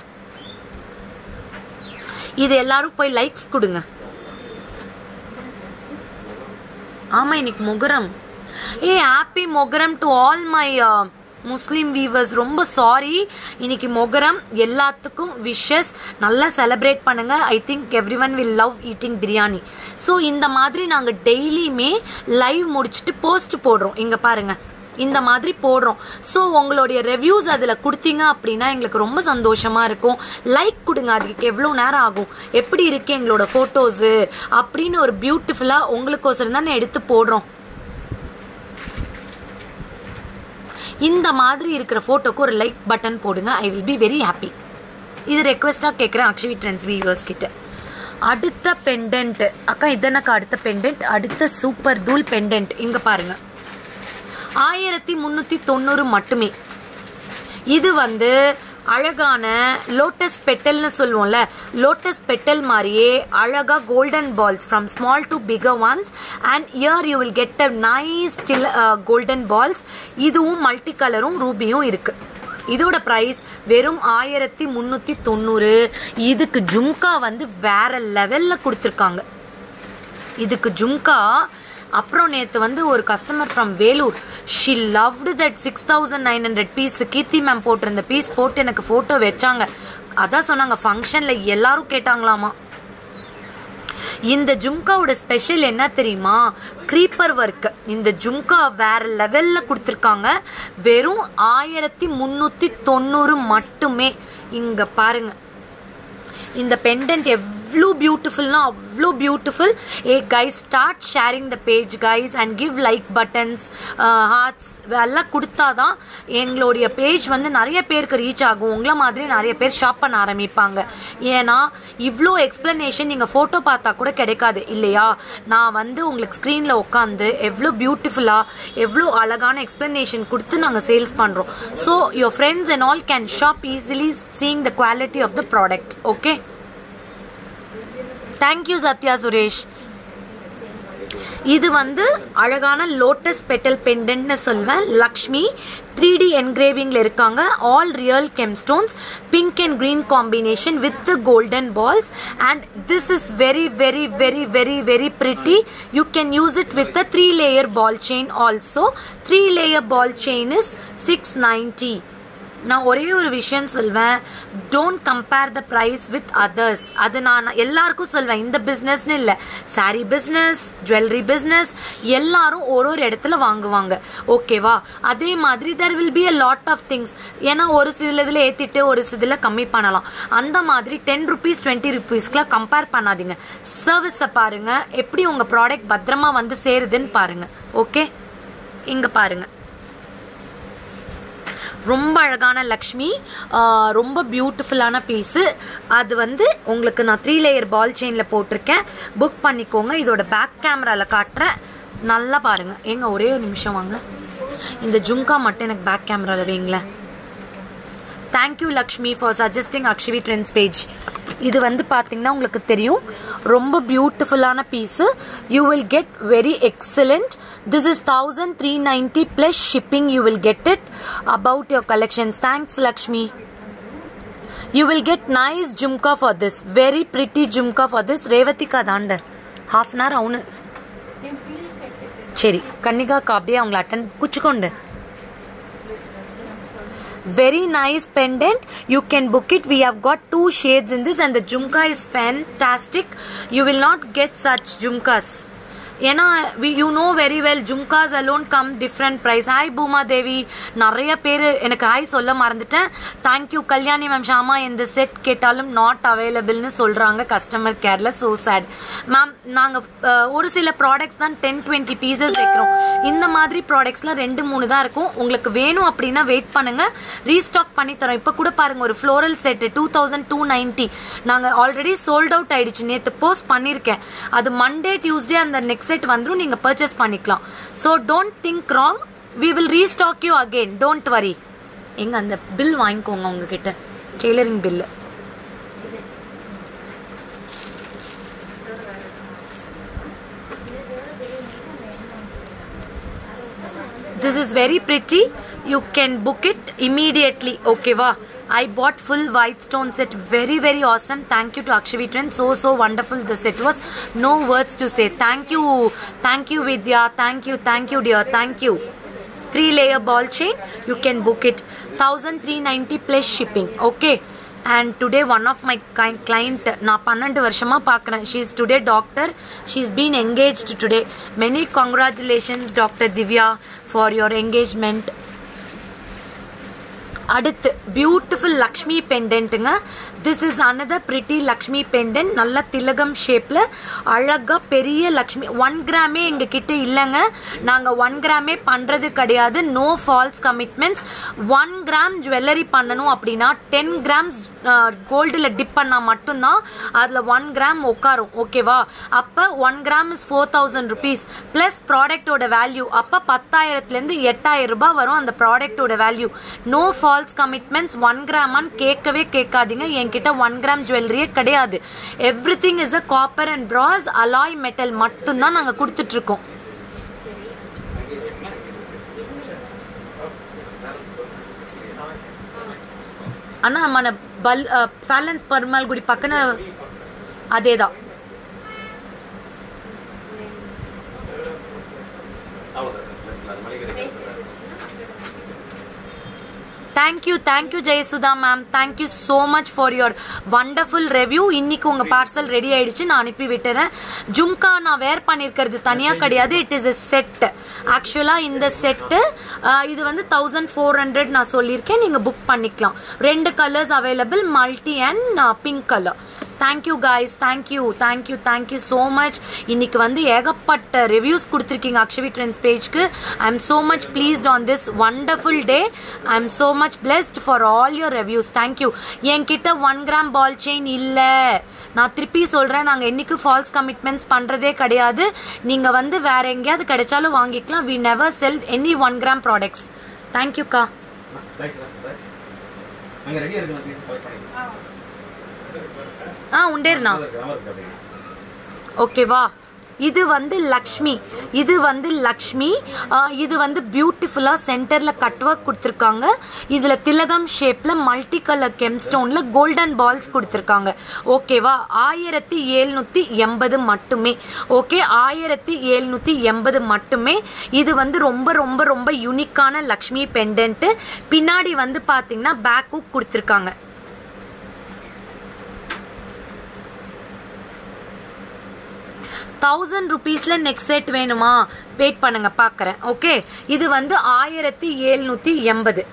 இது எல்லாரும் போய் லைக்ஸ் கொடுங்க ஆமா இன்னைக்கு Muharram a happy Muharram to all my Muslim viewers ரொம்ப சாரி இன்னைக்கு மொகரம் எல்லாத்துக்கும் விஷஸ் நல்லா செலிப்ரேட் பண்ணுங்க I think every one will love eating biryani so இந்த மாதிரி நாங்கள் டெய்லியுமே லைவ் முடிச்சுட்டு போஸ்ட் போடுறோம் இங்க பாருங்க இந்த மாதிரி போடுறோம் ஸோ உங்களுடைய ரிவ்யூஸ் அதில் கொடுத்தீங்க அப்படின்னா எங்களுக்கு ரொம்ப சந்தோஷமா இருக்கும் லைக் கொடுங்க அதுக்கு எவ்வளோ நேரம் ஆகும் எப்படி இருக்கு எங்களோட ஃபோட்டோஸு அப்படின்னு ஒரு பியூட்டிஃபுல்லாக உங்களுக்கோசரம் தான் எடுத்து போடுறோம் இந்த மாதிரி இருக்கிற ஃபோட்டோக்கு ஒரு லைக் பட்டன் போடுங்க I will be very happy இது ரெக்வெஸ்ட்டாக கேட்குறேன் அக்ஷவி ட்ரெண்ட்ஸ் வியூவர்ஸ் கிட்ட அடுத்த பெண்டன்ட் அக்கா இதனக்கா அடுத்த பெண்டன்ட் அடுத்த சூப்பர் தூள் பெண்டன்ட் இங்க பாருங்க ஆயிரத்தி முன்னூத்தி தொண்ணூறு மட்டுமே இது வந்து அழகான லோட்டஸ் பெட்டல்னு சொல்லுவோம்ல லோட்டஸ் பெட்டல் மாதிரியே அழகா golden balls from small to bigger ones and ear you will get a nice still golden balls இதுவும் மல்டி கலரும் ரூபியும் இருக்கு இதோட பிரைஸ் வெறும் ஆயிரத்தி முன்னூத்தி தொண்ணூறு இதுக்கு ஜும்கா வந்து வேற லெவல்ல கொடுத்துருக்காங்க இதுக்கு ஜும்கா அப்புறம் நேத்து வந்து ஒரு customer from Vellore she loved that six thousand nine hundred piece Keerthi ma'am போட்டிருந்த பீஸ் போட்டு எனக்கு போட்டோ வச்சாங்க அதான் சொன்னாங்க ஃபங்க்ஷன்ல எல்லாரும் கேட்டாங்களாமா இந்த ஜும்காவோட ஸ்பெஷல் என்ன தெரியுமா க்ரீப்பர் ஒர்க் இந்த ஜும்கா வேற லெவல்ல கொடுத்துருக்காங்க வெறும் ஆயிரத்தி முன்னூத்தி தொண்ணூறு மட்டுமே இங்க பாருங்க இந்த பெண்டன்ட் எவ்வளோ பியூட்டிஃபுல்னா அவ்வளோ beautiful hey guys start sharing the page guys and give like buttons hearts எல்லாம் கொடுத்தாதான் எங்களுடைய பேஜ் வந்து நிறைய பேருக்கு ரீச் ஆகும் உங்களை மாதிரி நிறைய பேர் ஷாப் பண்ண ஆரம்பிப்பாங்க ஏன்னா இவ்வளோ எக்ஸ்பிளனேஷன் நீங்கள் ஃபோட்டோ பார்த்தா கூட கிடைக்காது இல்லையா நான் வந்து உங்களுக்கு ஸ்க்ரீனில் உட்காந்து எவ்வளோ பியூட்டிஃபுல்லாக எவ்வளோ அழகான எக்ஸ்பிளனேஷன் கொடுத்து நாங்கள் சேல்ஸ் பண்ணுறோம் so your friends and all can shop easily seeing the quality of the product okay thank you Sathya Suresh இது வந்து அழகான லோட்டஸ் பெட்டல் பெண்டன்ட்னு சொல்வேன் லக்ஷ்மி த்ரீ டி என்கிரேவிங்ல இருக்காங்க all real gemstones pink and green combination with golden balls and this is very very very very very pretty you can use it with a three layer ball chain also three layer ball chain is six ninety நான் ஒரே ஒரு விஷயம் சொல்வேன் don't compare the price with others அது நான் எல்லாருக்கும் சொல்வேன் இந்த பிஸ்னஸ்னு இல்லை சாரி பிஸ்னஸ் ஜுவல்லரி பிஸ்னஸ் எல்லாரும் ஒரு ஒரு இடத்துல வாங்குவாங்க ஓகேவா அதே மாதிரி there will be a lot of things ஏன்னா ஒரு சில இதில் ஏற்றிட்டு ஒரு சில கம்மி பண்ணலாம் அந்த மாதிரி டென் ருபீஸ் டுவெண்ட்டி ருபீஸ்க்குலாம் கம்பேர் பண்ணாதீங்க சர்வீஸை பாருங்க எப்படி உங்கள் ப்ராடக்ட் பத்திரமா வந்து சேருதுன்னு பாருங்க ஓகே இங்க பாருங்க ரொம்ப அழகான லக்ஷ்மி ஆஹ் ரொம்ப பியூட்டிஃபுல்லான பீஸு அது வந்து உங்களுக்கு நான் த்ரீ லேயர் பால் செயினில் போட்டிருக்கேன் புக் பண்ணிக்கோங்க இதோட பேக் கேமராவில் காட்டுறேன் நல்லா பாருங்க ஏங்க ஒரே ஒரு நிமிஷம் வாங்க இந்த ஜும்கா மட்டும் எனக்கு பேக் கேமராவில் வைங்களேன் thank you Lakshmi for suggesting Akshavi Trends page இது வந்து பார்த்தீங்கன்னா உங்களுக்கு தெரியும் ரொம்ப பியூட்டிஃபுல்லான piece you will get very excellent this is thousand three ninety plus shipping you will get it about your collections thanks Lakshmi you will get nice jhumka for this very pretty jhumka for this ரேவதிகா தாண்ட half an hour అవును சரி கன்னிகாக்கு அப்படியே அவங்கள அட்டன் குச்சிக்கொண்டு very nice pendant you can book it we have got two shades in this and the jhumka is fantastic you will not get such jhumkas ஏன்னா you know very well jhumkas alone come different price hi Bhooma Devi நிறைய பேர் எனக்கு hi சொல்ல மறந்துட்டேன் thank you Kalyani ma'am Sharma இந்த set கேட்டாலும் not அவைலபிள்னு சொல்கிறாங்க கஸ்டமர் கேரில் ஸோ சேட் மேம் நாங்கள் ஒரு சில ப்ராடக்ட்ஸ் தான் டென் டுவெண்ட்டி பீசஸ் வைக்கிறோம் இந்த மாதிரி ப்ராடக்ட்ஸ்லாம் ரெண்டு மூணு தான் இருக்கும் உங்களுக்கு வேணும் அப்படின்னா வெயிட் பண்ணுங்க ரீஸ்டாக் பண்ணி தரோம் இப்போ கூட பாருங்க ஒரு floral set two thousand two ninety நாங்கள் ஆல்ரெடி சோல்ட் அவுட் ஆயிடுச்சு நேற்று போஸ்ட் பண்ணியிருக்கேன் அது மண்டே டியூஸ்டே அந்த நெக்ஸ்ட் செட் வந்துடும் நீங்கள் பர்ச்சேஸ் பண்ணிக்கலாம் so don't think wrong we will restock you again don't worry எங்க அந்த பில் வாங்கிக்கோங்க உங்ககிட்ட tailoring bill this is very pretty you can book it immediately okay va i bought full white stone set very very awesome thank you to akshavi trend so so wonderful the set was no words to say thank you thank you vidya thank you thank you dear thank you three layer ball chain you can book it 1390 plus shipping okay and today one of my client நான் பன்னெண்டு வருஷமா பார்க்குறேன் she is today doctor she is been engaged today many congratulations doctor Divya for your engagement அடுத்து beautiful Lakshmi பெண்டன்ட்டுங்க this is another pretty Lakshmi pendant நல்ல திலகம் ஷேப்ல அழகா பெரிய லக்ஷ்மி ஒன் கிராமே எங்க கிட்ட இல்லைங்க நாங்க ஒன் கிராமே பண்றது கிடையாது no false commitments one gram jewellery பண்ணணும் அப்படின்னா டென் கிராம்ஸ் கோல்டில் டிப் பண்ணால் மட்டும்தான் அதில் ஒன் கிராம் உட்காரும் ஓகேவா அப்போ one gram is four thousand rupees plus ப்ராடக்டோட வேல்யூ அப்போ பத்தாயிரத்துலேருந்து எட்டாயிரம் ரூபாய் வரும் அந்த ப்ராடக்டோட value no false commitments one கிராமான்னு கேட்கவே கேட்காதீங்க என்கிட்ட ஒன் கிராம் ஜுவல்லரியே கிடையாது every thing is a copper and brass alloy metal மட்டும்தான் நாங்கள் கொடுத்துட்ருக்கோம் అన్న మన బల్ ఫ్యాలెన్స్ పర్మల్ గుడి పక్కన అదేదా thank you thank you Jayasudha ma'am thank you so much for your wonderful review இன்னைக்கு உங்க பார்சல் ரெடி ஆயிடுச்சு நான் அனுப்பி விட்டுறேன் ஜும்கா நான் வேர் பண்ணியிருக்கிறது தனியா கிடையாது இட் இஸ் எ செட் ஆக்சுவலா இந்த செட்டு இது வந்து தௌசண்ட் ஃபோர் ஹண்ட்ரட் நான் சொல்லியிருக்கேன் நீங்க புக் பண்ணிக்கலாம் ரெண்டு colours available multi and pink colour thank you guys thank you thank you thank you so much இன்னைக்கு வந்து ஏகப்பட்ட ரிவ்யூஸ் கொடுத்துருக்கீங்க அக்ஷவி ட்ரெண்ட்ஸ் பேஜ்க்கு I am so much pleased on this wonderful day I am so much blessed for all your reviews thank you என்கிட்ட one gram ball chain இல்லை நான் திருப்பி சொல்கிறேன் நாங்கள் என்னைக்கு ஃபால்ஸ் கமிட்மெண்ட்ஸ் பண்ணுறதே கிடையாது நீங்கள் வந்து வேற எங்கேயாவது கிடைச்சாலும் வாங்கிக்கலாம் we never sell any one gram products தேங்க்யூக்கா அங்க ரெடியா இருக்கு ப்ளீஸ் கால் பண்ணுங்க ஆ உண்டேருண்ணா கிராமர் இருக்கு ஓகேவா இது வந்து லக்ஷ்மி இது வந்து லக்ஷ்மி ஆ, இது வந்து பியூட்டிஃபுல்லா சென்டர்ல கட் ஒர்க் கொடுத்துருக்காங்க இதுல திலகம் ஷேப்ல மல்டி கலர் கெம்ஸ்டோன்ல கோல்டன் பால்ஸ் கொடுத்துருக்காங்க ஓகேவா ஆயிரத்தி எழுநூத்தி எண்பது மட்டுமே ஓகே ஆயிரத்தி எழுநூத்தி எண்பது மட்டுமே இது வந்து ரொம்ப ரொம்ப ரொம்ப யூனிக்கான லக்ஷ்மி பெண்டன்ட் பின்னாடி வந்து பாத்தீங்கன்னா பேக் ஹூக் கொடுத்துருக்காங்க தௌசண்ட் ருபீஸ்ல நெக்ஸ்ட் செட் வேணுமா வெயிட் பண்ணுங்க பாக்குறேன் ஓகே இது வந்து ஆயிரத்தி எழுநூத்தி எண்பது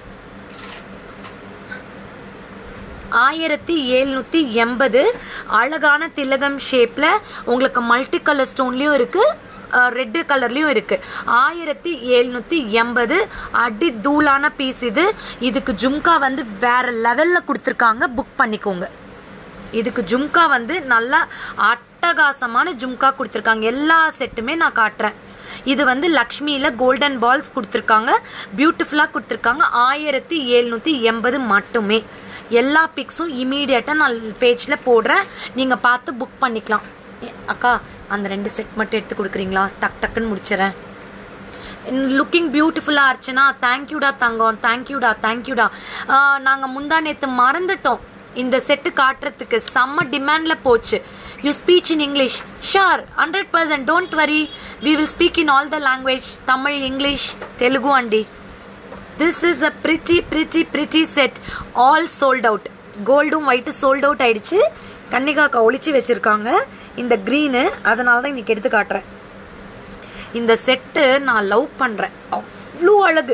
ஆயிரத்தி எழுநூத்தி எண்பது அழகான திலகம் ஷேப்ல உங்களுக்கு மல்டி கலர் ஸ்டோன்லயும் இருக்கு ரெட்டு கலர்லயும் இருக்கு ஆயிரத்தி எழுநூத்தி எண்பது அடி தூளான பீஸ் இது இதுக்கு ஜும்கா வந்து வேற லெவல்ல கொடுத்துருக்காங்க புக் பண்ணிக்கோங்க இதுக்கு ஜும்கா வந்து நல்லா அட்டகாசமான ஜும்கா கொடுத்துருக்காங்க எல்லா செட்டுமே நான் காட்டுறேன் இது வந்து லக்ஷ்மியில கோல்டன் பால்ஸ் கொடுத்துருக்காங்க பியூட்டிஃபுல்லா கொடுத்துருக்காங்க ஆயிரத்தி எழுநூத்தி எண்பது மட்டுமே எல்லா பிக்ஸும் இமீடியட்டா நான் பேஜ்ல போடுறேன் நீங்க பார்த்து புக் பண்ணிக்கலாம் ஏ, அக்கா அந்த ரெண்டு செட் மட்டும் எடுத்து கொடுக்குறீங்களா டக் டக்குன்னு முடிச்சிடறேன் லுக்கிங் பியூட்டிஃபுல்லா அர்ச்சனா தேங்க்யூடா தங்கம் தேங்க்யூடா தேங்க்யூடா நாங்க முந்தா நேத்து மறந்துட்டோம் இந்த செட்டு காட்டுறதுக்கு செம்ம டிமாண்ட்ல போச்சு you speech in English sure hundred percent don't worry we will speak in all the language Tamil English Telugu அண்டி this is a pretty pretty pretty set all sold out கோல்டும் ஒயிட்டு சோல்ட் அவுட் ஆயிடுச்சு கன்னிகாக்கா ஒளிச்சு வச்சிருக்காங்க இந்த க்ரீனு அதனால தான் இன்னைக்கு எடுத்து காட்டுறேன் இந்த செட்டு நான் லவ் பண்றேன் அவ்வளோ அழகு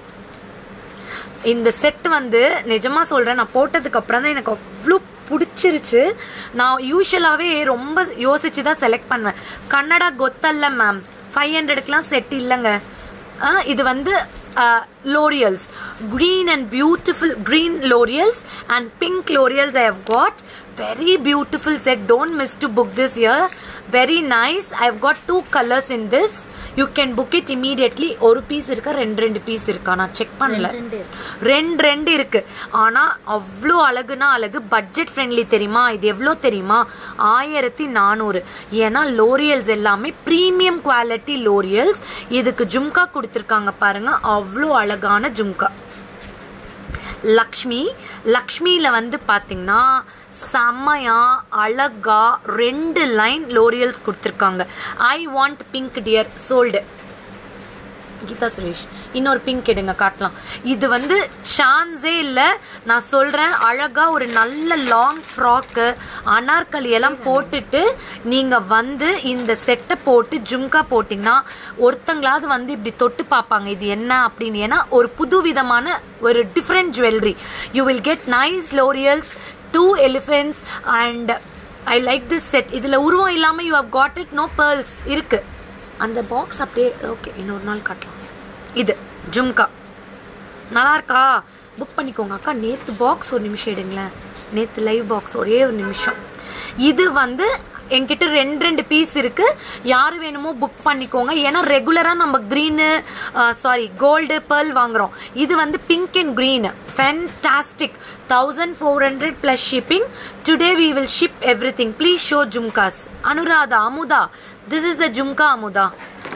இந்த செட் வந்து நிஜமா சொல்றேன் நான் போட்டதுக்கு அப்புறம் தான் எனக்கு அவ்வளோ பிடிச்சிருச்சு நான் யூஸ்வலாகவே ரொம்ப யோசிச்சு தான் செலக்ட் பண்ணுவேன் கன்னடா கொத்தல்ல மேம் ஃபைவ் ஹண்ட்ரடுக்குலாம் செட் இல்லைங்க ஆ, இது வந்து லோரியல்ஸ் green and beautiful green lorials and pink lorials I have got very beautiful set don't miss to book this here very nice I've got two colors in this you can book it immediately ஒரு piece இருக்கா ரெண்டு ரெண்டு piece இருக்கா நான் check பண்ணல ரெண்டு ரெண்டு ரெண்டு இருக்கு ஆனா அவ்வளோ அழகுனா அழகு பட்ஜெட் ஃப்ரெண்ட்லி தெரியுமா இது எவ்வளோ தெரியுமா ஆயிரத்தி நானூறு ஏன்னா லோரியல்ஸ் எல்லாமே ப்ரீமியம் குவாலிட்டி லோரியல்ஸ் இதுக்கு ஜும்கா கொடுத்துருக்காங்க பாருங்க அவ்வளோ அழகான ஜும்கா லக்ஷ்மி லக்ஷ்மியில வந்து பாத்தீங்கன்னா செம்மையா அழகா ரெண்டு லைன் லோரியல்ஸ் கொடுத்துருக்காங்க I want pink dear sold Geetha Suresh இன்னொரு பிங்க் எடுங்க காட்டலாம் இது வந்து சான்ஸே இல்லை நான் சொல்றேன் அழகா ஒரு நல்ல லாங் ஃப்ராக்கு அனார்கலி எல்லாம் போட்டுட்டு நீங்க வந்து இந்த செட்டை போட்டு ஜும்கா போட்டிங்கன்னா ஒருத்தங்களாவது வந்து இப்படி தொட்டு பார்ப்பாங்க இது என்ன அப்படின்னு ஏன்னா ஒரு புது விதமான ஒரு different jewellery you will get nice லோரியல்ஸ் two elephants and I like this set இதுல உருவம் இல்லாம you have got it no pearls இருக்கு அந்த பாக்ஸ் அப்படியே ஓகே இன்னொரு நாள் காட்டலாம் இது ஜும்கா நல்லா இருக்கா புக் பண்ணிக்கோங்க அக்கா நேத்து பாக்ஸ் ஒரு நிமிஷம் எடுங்களேன் நேத்து லைவ் பாக்ஸ் ஒரே ஒரு நிமிஷம் இது வந்து என்கிட்ட ரெண்டு ரெண்டு பீஸ் இருக்கு யாரு வேணுமோ புக் பண்ணிக்கோங்க ஏன்னா ரெகுலரா நம்ம க்ரீனு சாரி கோல்டு pearl வாங்குறோம் இது வந்து pink and green fantastic thousand four hundred plus shipping today we will ship every thing please show jhumkas Anuradha Amudha this is the jhumka Amudha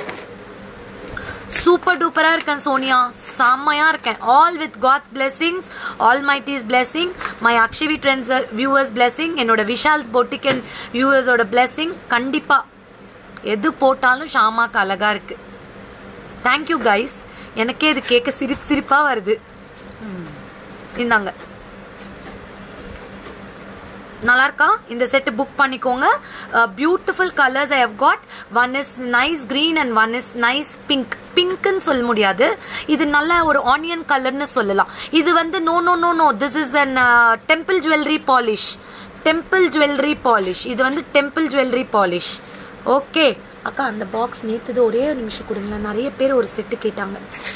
super டூப்பரா இருக்கேன் சோனியா செம்மையா இருக்கேன் all with God's blessings all mighty's blessing my Akshavi Trends viewers blessing என்னோட Vishal's boutique and வியூவர்ஸோட blessing கண்டிப்பா எது போட்டாலும் ஷாமாக்கு அழகா இருக்கு தேங்க்யூ கைஸ் எனக்கே இது கேட்க சிரிப்பு சிரிப்பா வருது இந்தாங்க நல்லா இருக்கா இந்த செட் புக் பண்ணிக்கோங்க beautiful colours I have got one is nice green and one is nice pink பிங்க்னு சொல்ல முடியாது இது நல்ல ஒரு ஆனியன் கலர்னு சொல்லலாம் இது வந்து no no no no this is an temple jewellery polish temple jewellery polish இது வந்து டெம்பிள் ஜுவல்லரி பாலிஷ் ஓகே அக்கா அந்த பாக்ஸ் நேத்துது ஒரே ஒரு நிமிஷம் கொடுங்களேன் நிறைய பேர் ஒரு செட்டு கேட்டாங்க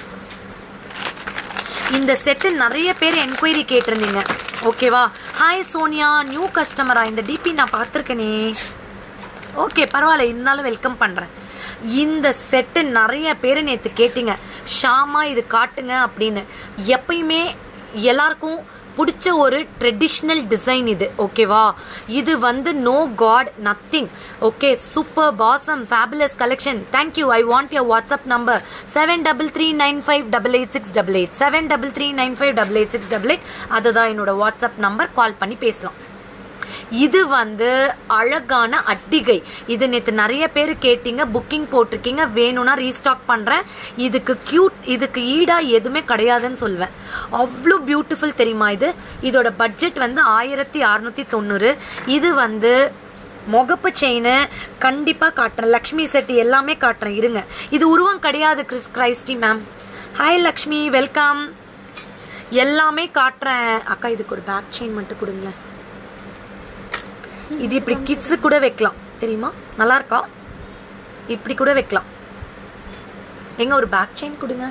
இந்த செட்டு நிறைய பேர் என்கொயரி கேட்டிருந்தீங்க ஓகேவா ஹாய் சோனியா நியூ கஸ்டமரா இந்த டிபி நான் பார்த்துருக்கேனே ஓகே பரவாயில்ல இருந்தாலும் வெல்கம் பண்றேன் இந்த செட்டு நிறைய பேர் நேத்து கேட்டீங்க ஷாமா இது காட்டுங்க அப்படின்னு எப்பயுமே எல்லாருக்கும் பிடிச்ச ஒரு ட்ரெடிஷ்னல் டிசைன் இது ஓகேவா இது வந்து no got nothing okay super பாசம் fabulous collection thank you I want your WhatsApp number seven double three nine five double eight six double eight seven double three nine five double eight six double eight அதுதான் என்னோட WhatsApp number call பண்ணி பேசலாம் இது வந்து அழகான அட்டிகை இது நேத்து நிறைய பேர் கேட்டீங்க புக்கிங் போட்டிருக்கீங்க வேணும்னா ரீஸ்டாக் பண்றேன் இதுக்கு கியூட் இதுக்கு ஈடா எதுவுமே கிடையாதுன்னு சொல்வேன் அவ்வளோ பியூட்டிஃபுல் தெரியுமா இது இதோட பட்ஜெட் வந்து ஆயிரத்தி அறுநூத்தி தொண்ணூறு இது வந்து முகப்பு செயின் கண்டிப்பா காட்டுறேன் லக்ஷ்மி செட் எல்லாமே காட்டுறேன் இருங்க இது உருவம் கிடையாது Chris Christy ma'am hi Lakshmi welcome எல்லாமே காட்டுறேன் அக்கா இதுக்கு ஒரு பேக் செயின் மட்டும் கொடுங்களேன் இது இப்படி கிட்ஸ் கூட வைக்கலாம் தெரியுமா நல்லா இருக்கா இப்படி கூட வைக்கலாம் எங்க ஒரு பேக் செயின் கொடுங்க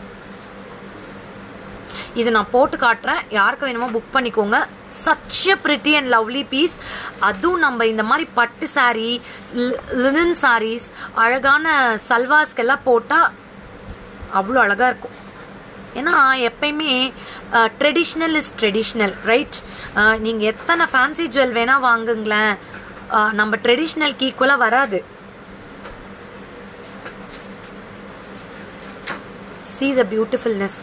இது நான் போட்டு காட்டுறேன் யாருக்கு வேணுமோ புக் பண்ணிக்கோங்க such a pretty and lovely piece அதுவும் நம்ம இந்த மாதிரி பட்டு saree லினன் sarees அழகான சல்வாஸ்க்கெல்லாம் போட்டால் அவ்வளோ அழகாக இருக்கும் ஏன்னா எப்பயுமே ட்ரெடிஷ்னல் இஸ் ட்ரெடிஷ்னல் ரைட் நீங்கள் எத்தனை ஃபேன்சி ஜுவல் வேணால் வாங்குங்களேன் அஹ், நம்ம ட்ரெடிஷ்னலுக்கு ஈக்குவலாக வராது see the beautifulness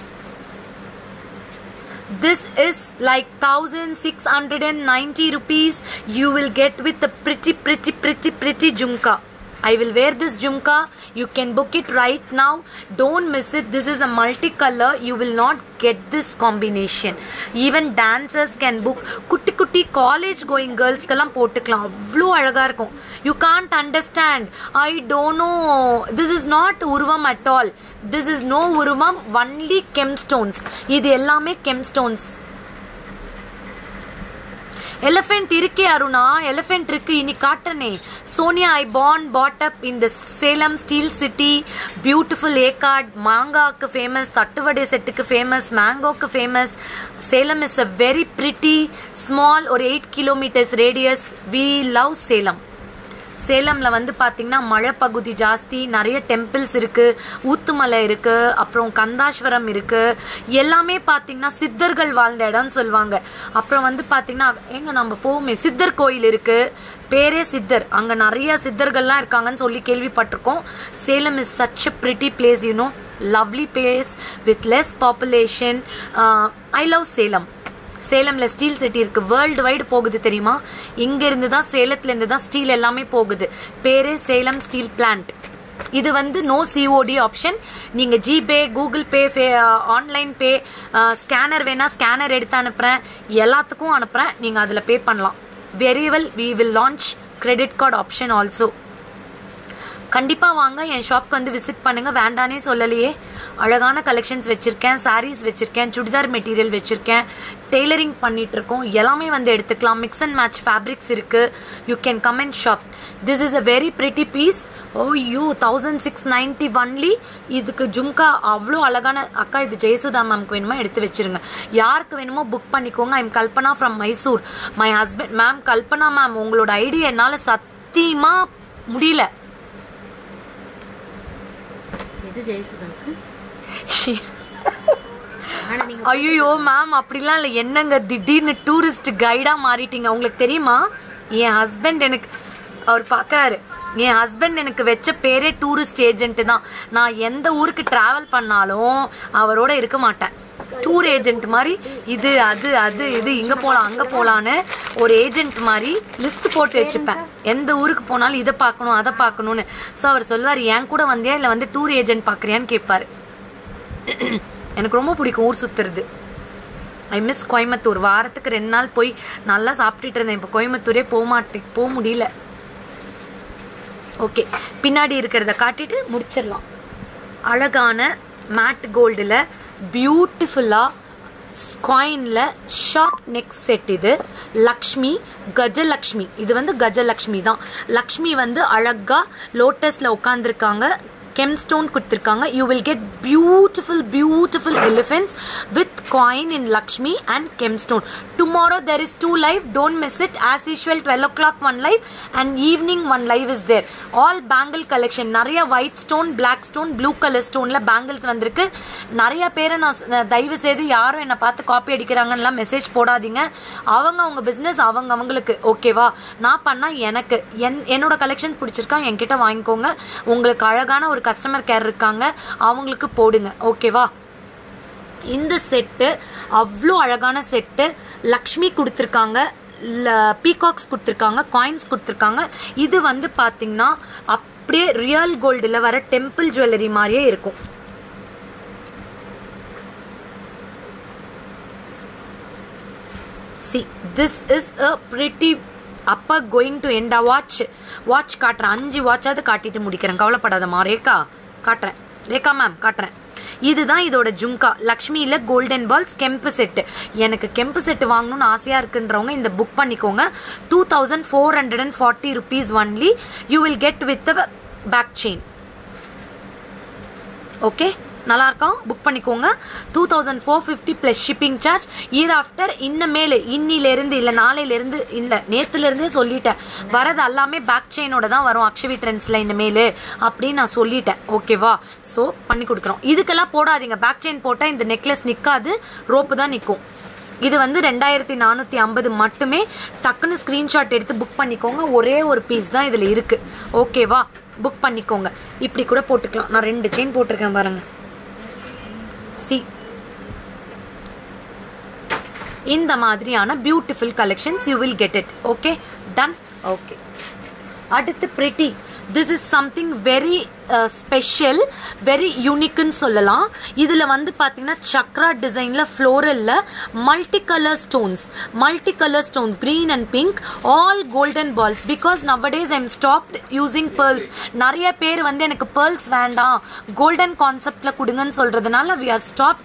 this is like 1690 rupees you will get with a pretty pretty pretty pretty jumka i will wear this jumka you can book it right now don't miss it this is a multicolor you will not get this combination even dancers can book குட்டி குட்டி college going கேர்ள்ஸ்க்கெல்லாம் போட்டுக்கலாம் அவ்வளோ அழகாக இருக்கும் you can't understand I don't know this is not உருவம் at all this is no உருவம் only gem stones இது எல்லாமே கெம் ஸ்டோன்ஸ் எலிஃபென்ட் இருக்கே அருணா எலிஃபென்ட் இருக்கு இனி காட்டுறனே சோனியா ஐ பான் பாட் அப் இந்த சேலம் ஸ்டீல் சிட்டி பியூட்டிஃபுல் ஏகார்ட் மாங்காக்கு ஃபேமஸ் தட்டுவடை செட்டுக்கு ஃபேமஸ் மேங்கோக்கு famous Salem is a very pretty small ஒரு eight kilometres radius we love Salem சேலம்ல வந்து பாத்தீங்கன்னா மழை பகுதி ஜாஸ்தி நிறைய டெம்பிள்ஸ் இருக்கு ஊத்துமலை இருக்கு அப்புறம் கந்தாஸ்வரம் இருக்கு எல்லாமே பாத்தீங்கன்னா சித்தர்கள் வாழ்ந்த இடம்னு சொல்லுவாங்க அப்புறம் வந்து பாத்தீங்கன்னா எங்க நம்ம போவோமே சித்தர் கோயில் இருக்கு பேரே சித்தர் அங்க நிறைய சித்தர்கள்லாம் இருக்காங்கன்னு சொல்லி கேள்விப்பட்டிருக்கோம் Salem is such a pretty place you know lovely place with less population I love Salem சேலம்ல ஸ்டீல் சிட்டி இருக்கு வேர்ல்டு வைடு போகுது தெரியுமா இங்க இருந்து தான் சேலத்துல இருந்து தான் ஸ்டீல் எல்லாமே போகுது பேரு சேலம் ஸ்டீல் பிளான்ட் இது வந்து நோ சிஓடி ஆப்ஷன் நீங்க GPay Google pay online pay scanner வேணா ஸ்கேனர் எடுத்து அனுப்புறேன் எல்லாத்துக்கும் அனுப்புறேன் நீங்க அதுல பே பண்ணலாம் very well we will launch credit card option also கண்டிப்பா வாங்க என் ஷாப்க்கு வந்து விசிட் பண்ணுங்க வேண்டானே சொல்லலையே அழகான கலெக்ஷன்ஸ் வச்சிருக்கேன் சாரீஸ் வச்சிருக்கேன் சுடிதார் மெட்டீரியல் வச்சிருக்கேன் டெய்லரிங் பண்ணிட்டு இருக்கோம் எல்லாமே வந்து எடுத்துக்கலாம் மிக்ஸ் அண்ட் மேட்ச் ஃபேப்ரிக்ஸ் இருக்கு you can come and shop this is a very pretty piece oh you thousand six ninety only இதுக்கு ஜும்கா அவ்வளோ அழகான அக்கா இது ஜெயசுதா மேம்க்கு வேணுமோ எடுத்து வச்சிருங்க யாருக்கு வேணுமோ புக் பண்ணிக்கோங்க I'm Kalpana from Mysore my husband ma'am Kalpana ma'am உங்களோட ஐடியா என்னால் சத்தியமா முடியல எது ஜெயசுதாக்கு ஆனா நீங்க ஐயோ மேம் அப்படிலாம் இல்லை என்னங்க திடீர்னு டூரிஸ்ட் கைடா மாறிட்டீங்க உங்களுக்கு தெரியுமா என் ஹஸ்பண்ட் எனக்கு அவர் பார்க்கறாரு என் ஹஸ்பண்ட் எனக்கு வச்ச பேரே டூரிஸ்ட் ஏஜென்ட் தான் நான் எந்த ஊருக்கு டிராவல் பண்ணாலும் அவரோட இருக்க மாட்டேன் டூர் ஏஜென்ட் மாதிரி இது அது அது இது இங்க போலாம் அங்க போலான்னு ஒரு ஏஜென்ட் மாதிரி லிஸ்ட் போட்டு வச்சுப்பேன் எந்த ஊருக்கு போனாலும் இதை பார்க்கணும் அதை பார்க்கணும்னு ஸோ அவர் சொல்வார் என் கூட வந்தியா இல்லை வந்து டூர் ஏஜென்ட் பார்க்குறியான்னு கேட்பாரு எனக்கு ரொம்ப பிடிக்கும் ஊர் சுத்துறது ஐ மிஸ் கோயம்புத்தூர் வாரத்துக்கு ரெண்டு நாள் போய் நல்லா சாப்பிட்டுட்டு இருந்தேன் இப்போ கோயம்புத்தூரே போக மாட்டேன் போக முடியல ஓகே பின்னாடி இருக்கிறத காட்டிட்டு முடிச்சிடலாம் அழகான மேட் கோல்டில் பியூட்டிஃபுல்லாக காயினில் ஷார்ட் நெக் செட் இது லக்ஷ்மி கஜலக்ஷ்மி இது வந்து கஜலக்ஷ்மி தான் லக்ஷ்மி வந்து அழகாக லோட்டஸில் உட்காந்துருக்காங்க கெம் ஸ்டோன் கொடுத்துருக்காங்க you will get beautiful beautiful elephants with coin in Lakshmi and gem stone tomorrow there is two live don't miss it as usual twelve o'clock one live and evening one live is there all bangle collection நிறைய white stone black stone blue colour ஸ்டோன்ல bangles வந்திருக்கு நிறைய பேரை நான் சொ- தயவு செய்து யாரும் என்னை பார்த்து காப்பி அடிக்கிறாங்கன்னு மெசேஜ் போடாதீங்க அவங்க அவங்க பிஸ்னஸ் அவங்க அவங்களுக்கு ஓகேவா நான் பண்ணா எனக்கு என் என்னோட கலெக்ஷன் பிடிச்சிருக்கா என்கிட்ட வாங்கிக்கோங்க உங்களுக்கு அழகான ஒரு கஸ்டமர் கேர் இருக்காங்க அவங்களுக்கு போடுங்க ஓகேவா இந்த செட்டு அவ்வளோ அழகான செட்டு லக்ஷ்மி கொடுத்துருக்காங்க பீகாக்ஸ் கொடுத்துருக்காங்க காயின்ஸ் கொடுத்துருக்காங்க இது வந்து பார்த்தீங்கன்னா அப்படியே ரியல் கோல்டில் வர டெம்பிள் ஜுவல்லரி மாதிரியே இருக்கும் see this is a pretty அப்பா going to end watch watch காட்டுறேன் அஞ்சு வாட்சாவது காட்டிட்டு முடிக்கிறேன் கவலைப்படாதம்மா ரேகா காட்டுறேன் ரேகா மேம் காட்டுறேன் இதுதான் இதோட ஜும்கா லக்ஷ்மியில கோல்டன் பால்ஸ் கெம்பு செட்டு எனக்கு கெம்பு செட்டு வாங்கணும்னு ஆசையா இருக்குன்றவங்க இந்த புக் பண்ணிக்கோங்க two thousand four hundred and forty rupees only you will get with back chain okay நல்லா இருக்கும் புக் பண்ணிக்கோங்க two thousand four fifty plus shipping charge hereafter இன்னமேலு இன்னிலேருந்து இல்லை நாளையிலேருந்து இல்லை நேற்றுலேருந்தே சொல்லிட்டேன் வரது எல்லாமே பேக் செயினோட தான் வரும் அக்ஷவி ட்ரெண்ட்ஸில் இனிமேல் அப்படின்னு நான் சொல்லிட்டேன் ஓகேவா ஸோ பண்ணி கொடுக்குறோம் இதுக்கெல்லாம் போடாதீங்க பேக் செயின் போட்டால் இந்த நெக்லஸ் நிற்காது ரோப்பு தான் நிற்கும் இது வந்து ரெண்டாயிரத்தி நானூற்றி ஐம்பது மட்டுமே டக்குன்னு ஸ்க்ரீன்ஷாட் எடுத்து புக் பண்ணிக்கோங்க ஒரே ஒரு பீஸ் தான் இதில் இருக்கு ஓகேவா புக் பண்ணிக்கோங்க இப்படி கூட போட்டுக்கலாம் நான் ரெண்டு செயின் போட்டிருக்கேன் பாருங்க சி இந்த மாதிரியான beautiful collections you will get it okay done okay அடுத்து pretty this is something very special very யூனிக்னு சொல்லலாம் இதில் வந்து பார்த்தீங்கன்னா சக்ரா டிசைனில் ஃப்ளோரலில் multi colour stones multi colour stones green and pink all golden balls because nowadays I'm stopped using pearls நிறைய பேர் வந்து எனக்கு பேர்ல்ஸ் வேண்டாம் கோல்டன் கான்செப்டில் கொடுங்கன்னு சொல்கிறதுனால we are stopped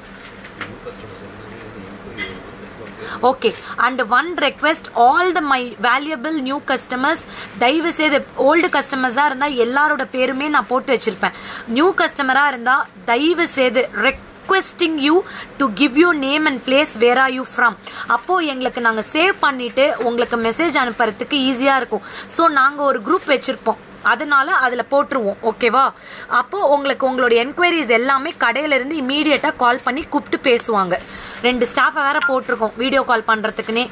okay and one request all the my valuable new customers தயவு செய்து ஓல்டு கஸ்டமர்ஸாக இருந்தால் எல்லாரோட பேருமே நான் போட்டு வச்சிருப்பேன் நியூ கஸ்டமராக இருந்தால் தயவு செய்து requesting you to give you name and place where are you from அப்போ எங்களுக்கு நாங்கள் சேவ் பண்ணிட்டு உங்களுக்கு மெசேஜ் அனுப்புறதுக்கு ஈஸியாக இருக்கும் ஸோ நாங்கள் ஒரு குரூப் வச்சிருப்போம் அதனால அதில் போட்டுருவோம் ஓகேவா அப்போ உங்களுக்கு உங்களுடைய என்கொயரிஸ் எல்லாமே கடையில இருந்து இமீடியட்டாக கால் பண்ணி கூப்பிட்டு பேசுவாங்க ரெண்டு ஸ்டாஃபை வேற போட்டிருக்கோம் வீடியோ கால் பண்ணுறதுக்குனே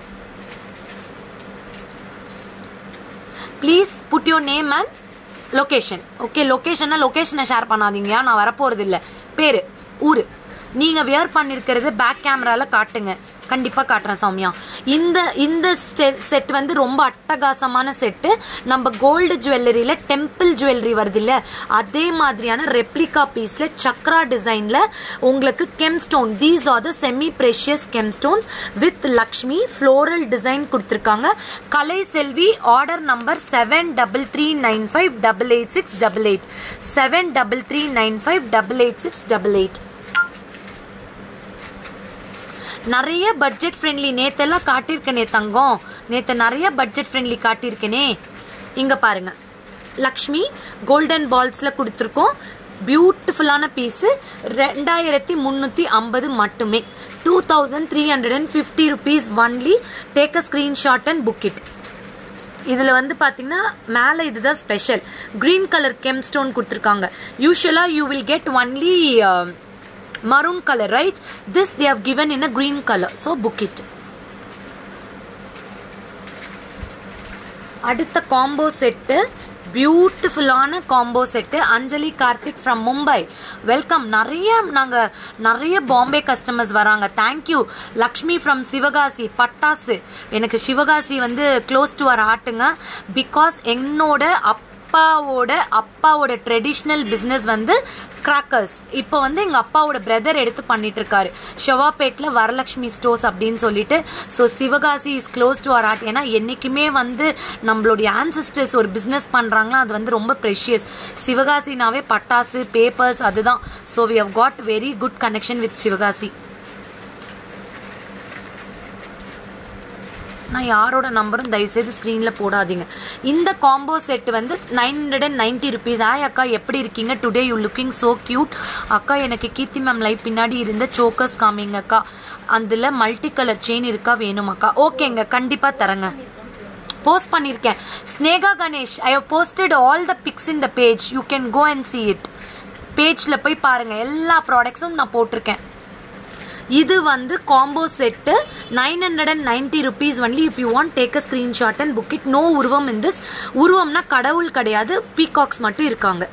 please put your name and location okay லொக்கேஷன்னா லொக்கேஷனை ஷேர் பண்ணாதீங்க நான் வரப்போறது இல்லை பேர் ஊர் நீங்கள் வியர் பண்ணியிருக்கிறது பேக் கேமராவில் காட்டுங்க கண்டிப்பாக காட்டுறேன் சௌமியா இந்த இந்த செட் வந்து ரொம்ப அட்டகாசமான செட்டு நம்ம கோல்டு ஜுவல்லரியில் டெம்பிள் ஜுவல்லரி வருது இல்ல அதே மாதிரியான ரெப்ளிகா பீஸில் சக்ரா டிசைனில் உங்களுக்கு gem stone these are the semi precious gem stones with Lakshmi floral design கொடுத்துருக்காங்க Kalai Selvi order number seven double three nine five double eight six double eight seven double three nine five double eight six double eight நிறைய budget friendly நேத்தெல்லாம் காட்டியிருக்கனே தங்கம் நேத்து நிறைய budget friendly காட்டியிருக்கனே இங்க பாருங்க Lakshmi golden பால்ஸ்ல கொடுத்துருக்கோம் பியூட்டிஃபுல்லான பீஸு ரெண்டாயிரத்தி முந்நூற்றி ஐம்பது மட்டுமே two thousand three hundred and fifty rupees only take a screenshot and book it இதில் வந்து பார்த்தீங்கன்னா மேலே இதுதான் special green colour gem stone கொடுத்துருக்காங்க யூஸ்வலாக you will get only maroon color right this they have given in a green color so book it அடுத்த combo set பியூட்டிஃபுல்லான combo set Anjali Karthik from Mumbai welcome நிறைய நாங்கள் நிறைய பாம்பே கஸ்டமர்ஸ் வராங்க தேங்க்யூ லக்ஷ்மி ஃப்ரம் சிவகாசி பட்டாசு எனக்கு சிவகாசி வந்து க்ளோஸ் டு அவர் ஆட்டுங்க பிகாஸ் என்னோட அப் அப்பாவோட அப்பாவோட ட்ரெடிஷ்னல் பிஸ்னஸ் வந்து கிராக்கர்ஸ் இப்போ வந்து எங்கள் அப்பாவோட பிரதர் எடுத்து பண்ணிட்டு இருக்காரு ஷெவாப்பேட்டில் வரலட்சுமி ஸ்டோர்ஸ் அப்படின்னு சொல்லிட்டு so Sivakasi is close to our heart ஏன்னா என்றைக்குமே வந்து நம்மளுடைய ஆன்சிஸ்டர்ஸ் ஒரு பிஸ்னஸ் பண்ணுறாங்களா அது வந்து ரொம்ப ப்ரெஷியஸ் சிவகாசினாவே பட்டாசு பேப்பர்ஸ் அதுதான் so we have got very good connection with Sivakasi நான் யாரோட நம்பரும் தயவுசெய்து ஸ்க்ரீனில் போடாதீங்க இந்த காம்போ செட் வந்து nine hundred and ninety rupees ஆய் அக்கா எப்படி இருக்கீங்க today you looking so cute அக்கா எனக்கு கீர்த்தி மேம் லைஃப் பின்னாடி இருந்த சோக்கர்ஸ் காமிங்க அக்கா அதில் மல்டி கலர் செயின் இருக்கா வேணும் அக்கா ஓகேங்க கண்டிப்பாக தரேங்க போஸ்ட் பண்ணியிருக்கேன் Sneha Ganesh I have posted all the pics in the page you can go and see it பேஜில் போய் பாருங்கள் எல்லா ப்ராடக்ட்ஸும் நான் போட்டிருக்கேன் இது வந்து combo set nine hundred and ninety rupees only if you want take a screenshot and book it no உருவம் இன் திஸ் உருவம்னா கடவுள் கிடையாது பீகாக்ஸ் மட்டும் இருக்காங்க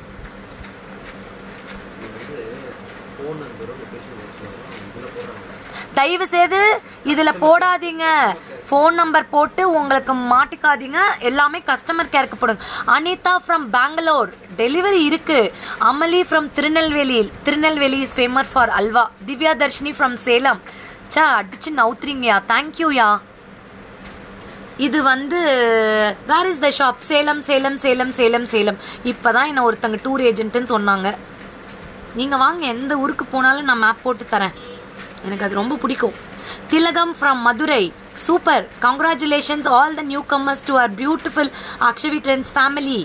ஃபோன் நம்பரும் லொக்கேஷன் இதில் போடுறாங்க தயவு செய்து இதுல போடாதீங்க ஃபோன் நம்பர் போட்டு உங்களுக்கு மாட்டிக்காதீங்க எல்லாமே கஸ்டமர் கேருக்கு போடுங்க அனிதா ஃப்ரம் பெங்களூர் டெலிவரி இருக்கு Amali from Tirunelveli Tirunelveli is famous for halwa Divya Dharshini from Salem சா அடிச்சு நவுத்துறீங்கயா தேங்க்யூயா இது வந்து where is the shop Salem Salem Salem Salem Salem இப்பதான் என்ன ஒருத்தங்க டூர் ஏஜென்ட்னு சொன்னாங்க நீங்க வாங்க எந்த ஊருக்கு போனாலும் நான் மேப் போட்டு தரேன் எனக்கு அது ரொம்ப பிடிக்கும் Thilagam from Madurai super congratulations all the new comers to our beautiful Akshavi trends family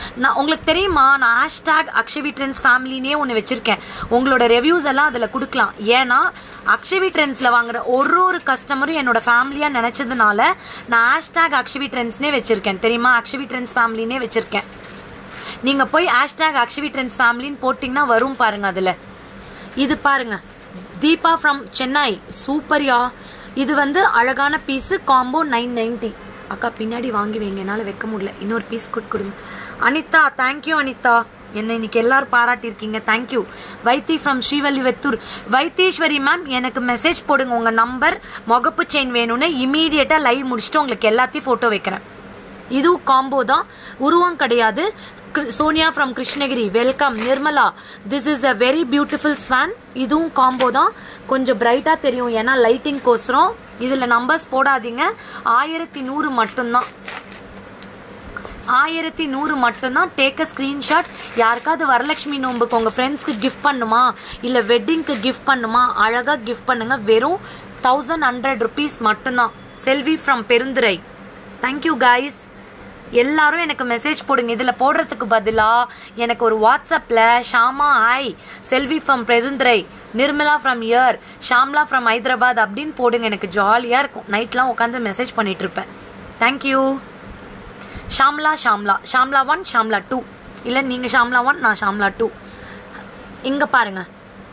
நான் உங்களுக்கு தெரியுமா நான் ஹேஷ்டாக் அக்ஷவி ட்ரெண்ட்ஸ் ஃபேமிலினே ஒன்று வச்சிருக்கேன் உங்களோட ரிவ்யூஸ் எல்லாம் அதில் கொடுக்கலாம் ஏன்னா அக்ஷவி ட்ரெண்ட்ஸில் வாங்குற ஒரு ஒரு கஸ்டமரும் என்னோட ஃபேமிலியாக நினச்சதுனால நான் ஹேஷ்டாக் அக்ஷவி ட்ரெண்ட்ஸ்னே வச்சிருக்கேன் தெரியுமா அக்ஷவி ட்ரெண்ட்ஸ் ஃபேமிலினே வச்சிருக்கேன் நீங்க போய் ஹேஷ்டாக் அக்ஷவி ட்ரெண்ட்ஸ் ஃபேமிலின்னு போட்டிங்கன்னா வரும் பாருங்க அதுல இது பாருங்க தீபா ஃப்ரம் சென்னை சூப்பர்யா இது வந்து அழகான பீஸு காம்போ நைன் நைன்டி அக்கா பின்னாடி வாங்கி வைங்க என்னால் வைக்க முடியல இன்னொரு பீஸ் கொடு கொடுங்க அனிதா தேங்க்யூ அனிதா என்னை இன்னைக்கு எல்லாரும் பாராட்டியிருக்கீங்க thank you Vaithi from Srivallivathur Vaitheeswari ma'am எனக்கு மெசேஜ் போடுங்க உங்க நம்பர் முகப்பு செயின் வேணும்னு இமீடியட்டா லைவ் முடிச்சுட்டு உங்களுக்கு எல்லாத்தையும் போட்டோ வைக்கிறேன் இதுவும் காம்போ தான் உருவம் கிடையாது கிரு- Sonia from Krishnagiri welcome Nirmala this is a very beautiful swan இதுவும் காம்போ தான் கொஞ்சம் பிரைட்டா தெரியும் ஏன்னா லைட்டிங் கோசரம் இதுல நம்பர்ஸ் போடாதீங்க ஆயிரத்தி நூறு மட்டும்தான் ஆயிரத்தி நூறு மட்டும்தான் டேக் அ ஸ்கிரீன்ஷாட் யாருக்காவது வரலட்சுமி நோம்புக்கு உங்க ஃப்ரெண்ட்ஸ்க்கு கிஃப்ட் பண்ணுமா இல்ல வெட்டிங்க்கு கிஃப்ட் பண்ணுமா அழகா கிஃப்ட் பண்ணுங்க வெறும் தௌசண்ட் ஹண்ட்ரட் ருபீஸ் மட்டும்தான் Selvi from Perundurai thank you guys எல்லாரும் எனக்கு மெசேஜ் போடுங்க இதுல போடுறதுக்கு பதிலா எனக்கு ஒரு வாட்ஸ்அப்ல Sharma hi Selvi from Perundurai Nirmala from இயர் ஷாம்லா ஃப்ரம் ஹைதராபாத் அப்படின்னு போடுங்க எனக்கு ஜாலியா இருக்கும் நைட்லாம் உட்காந்து மெசேஜ் பண்ணிட்டு இருப்பேன் thank you Shamla Shamla Shamla one Shamla two இல்ல நீங்க ஷாம்லா ஒன் நான் ஷாம்லா டூ இங்க பாருங்க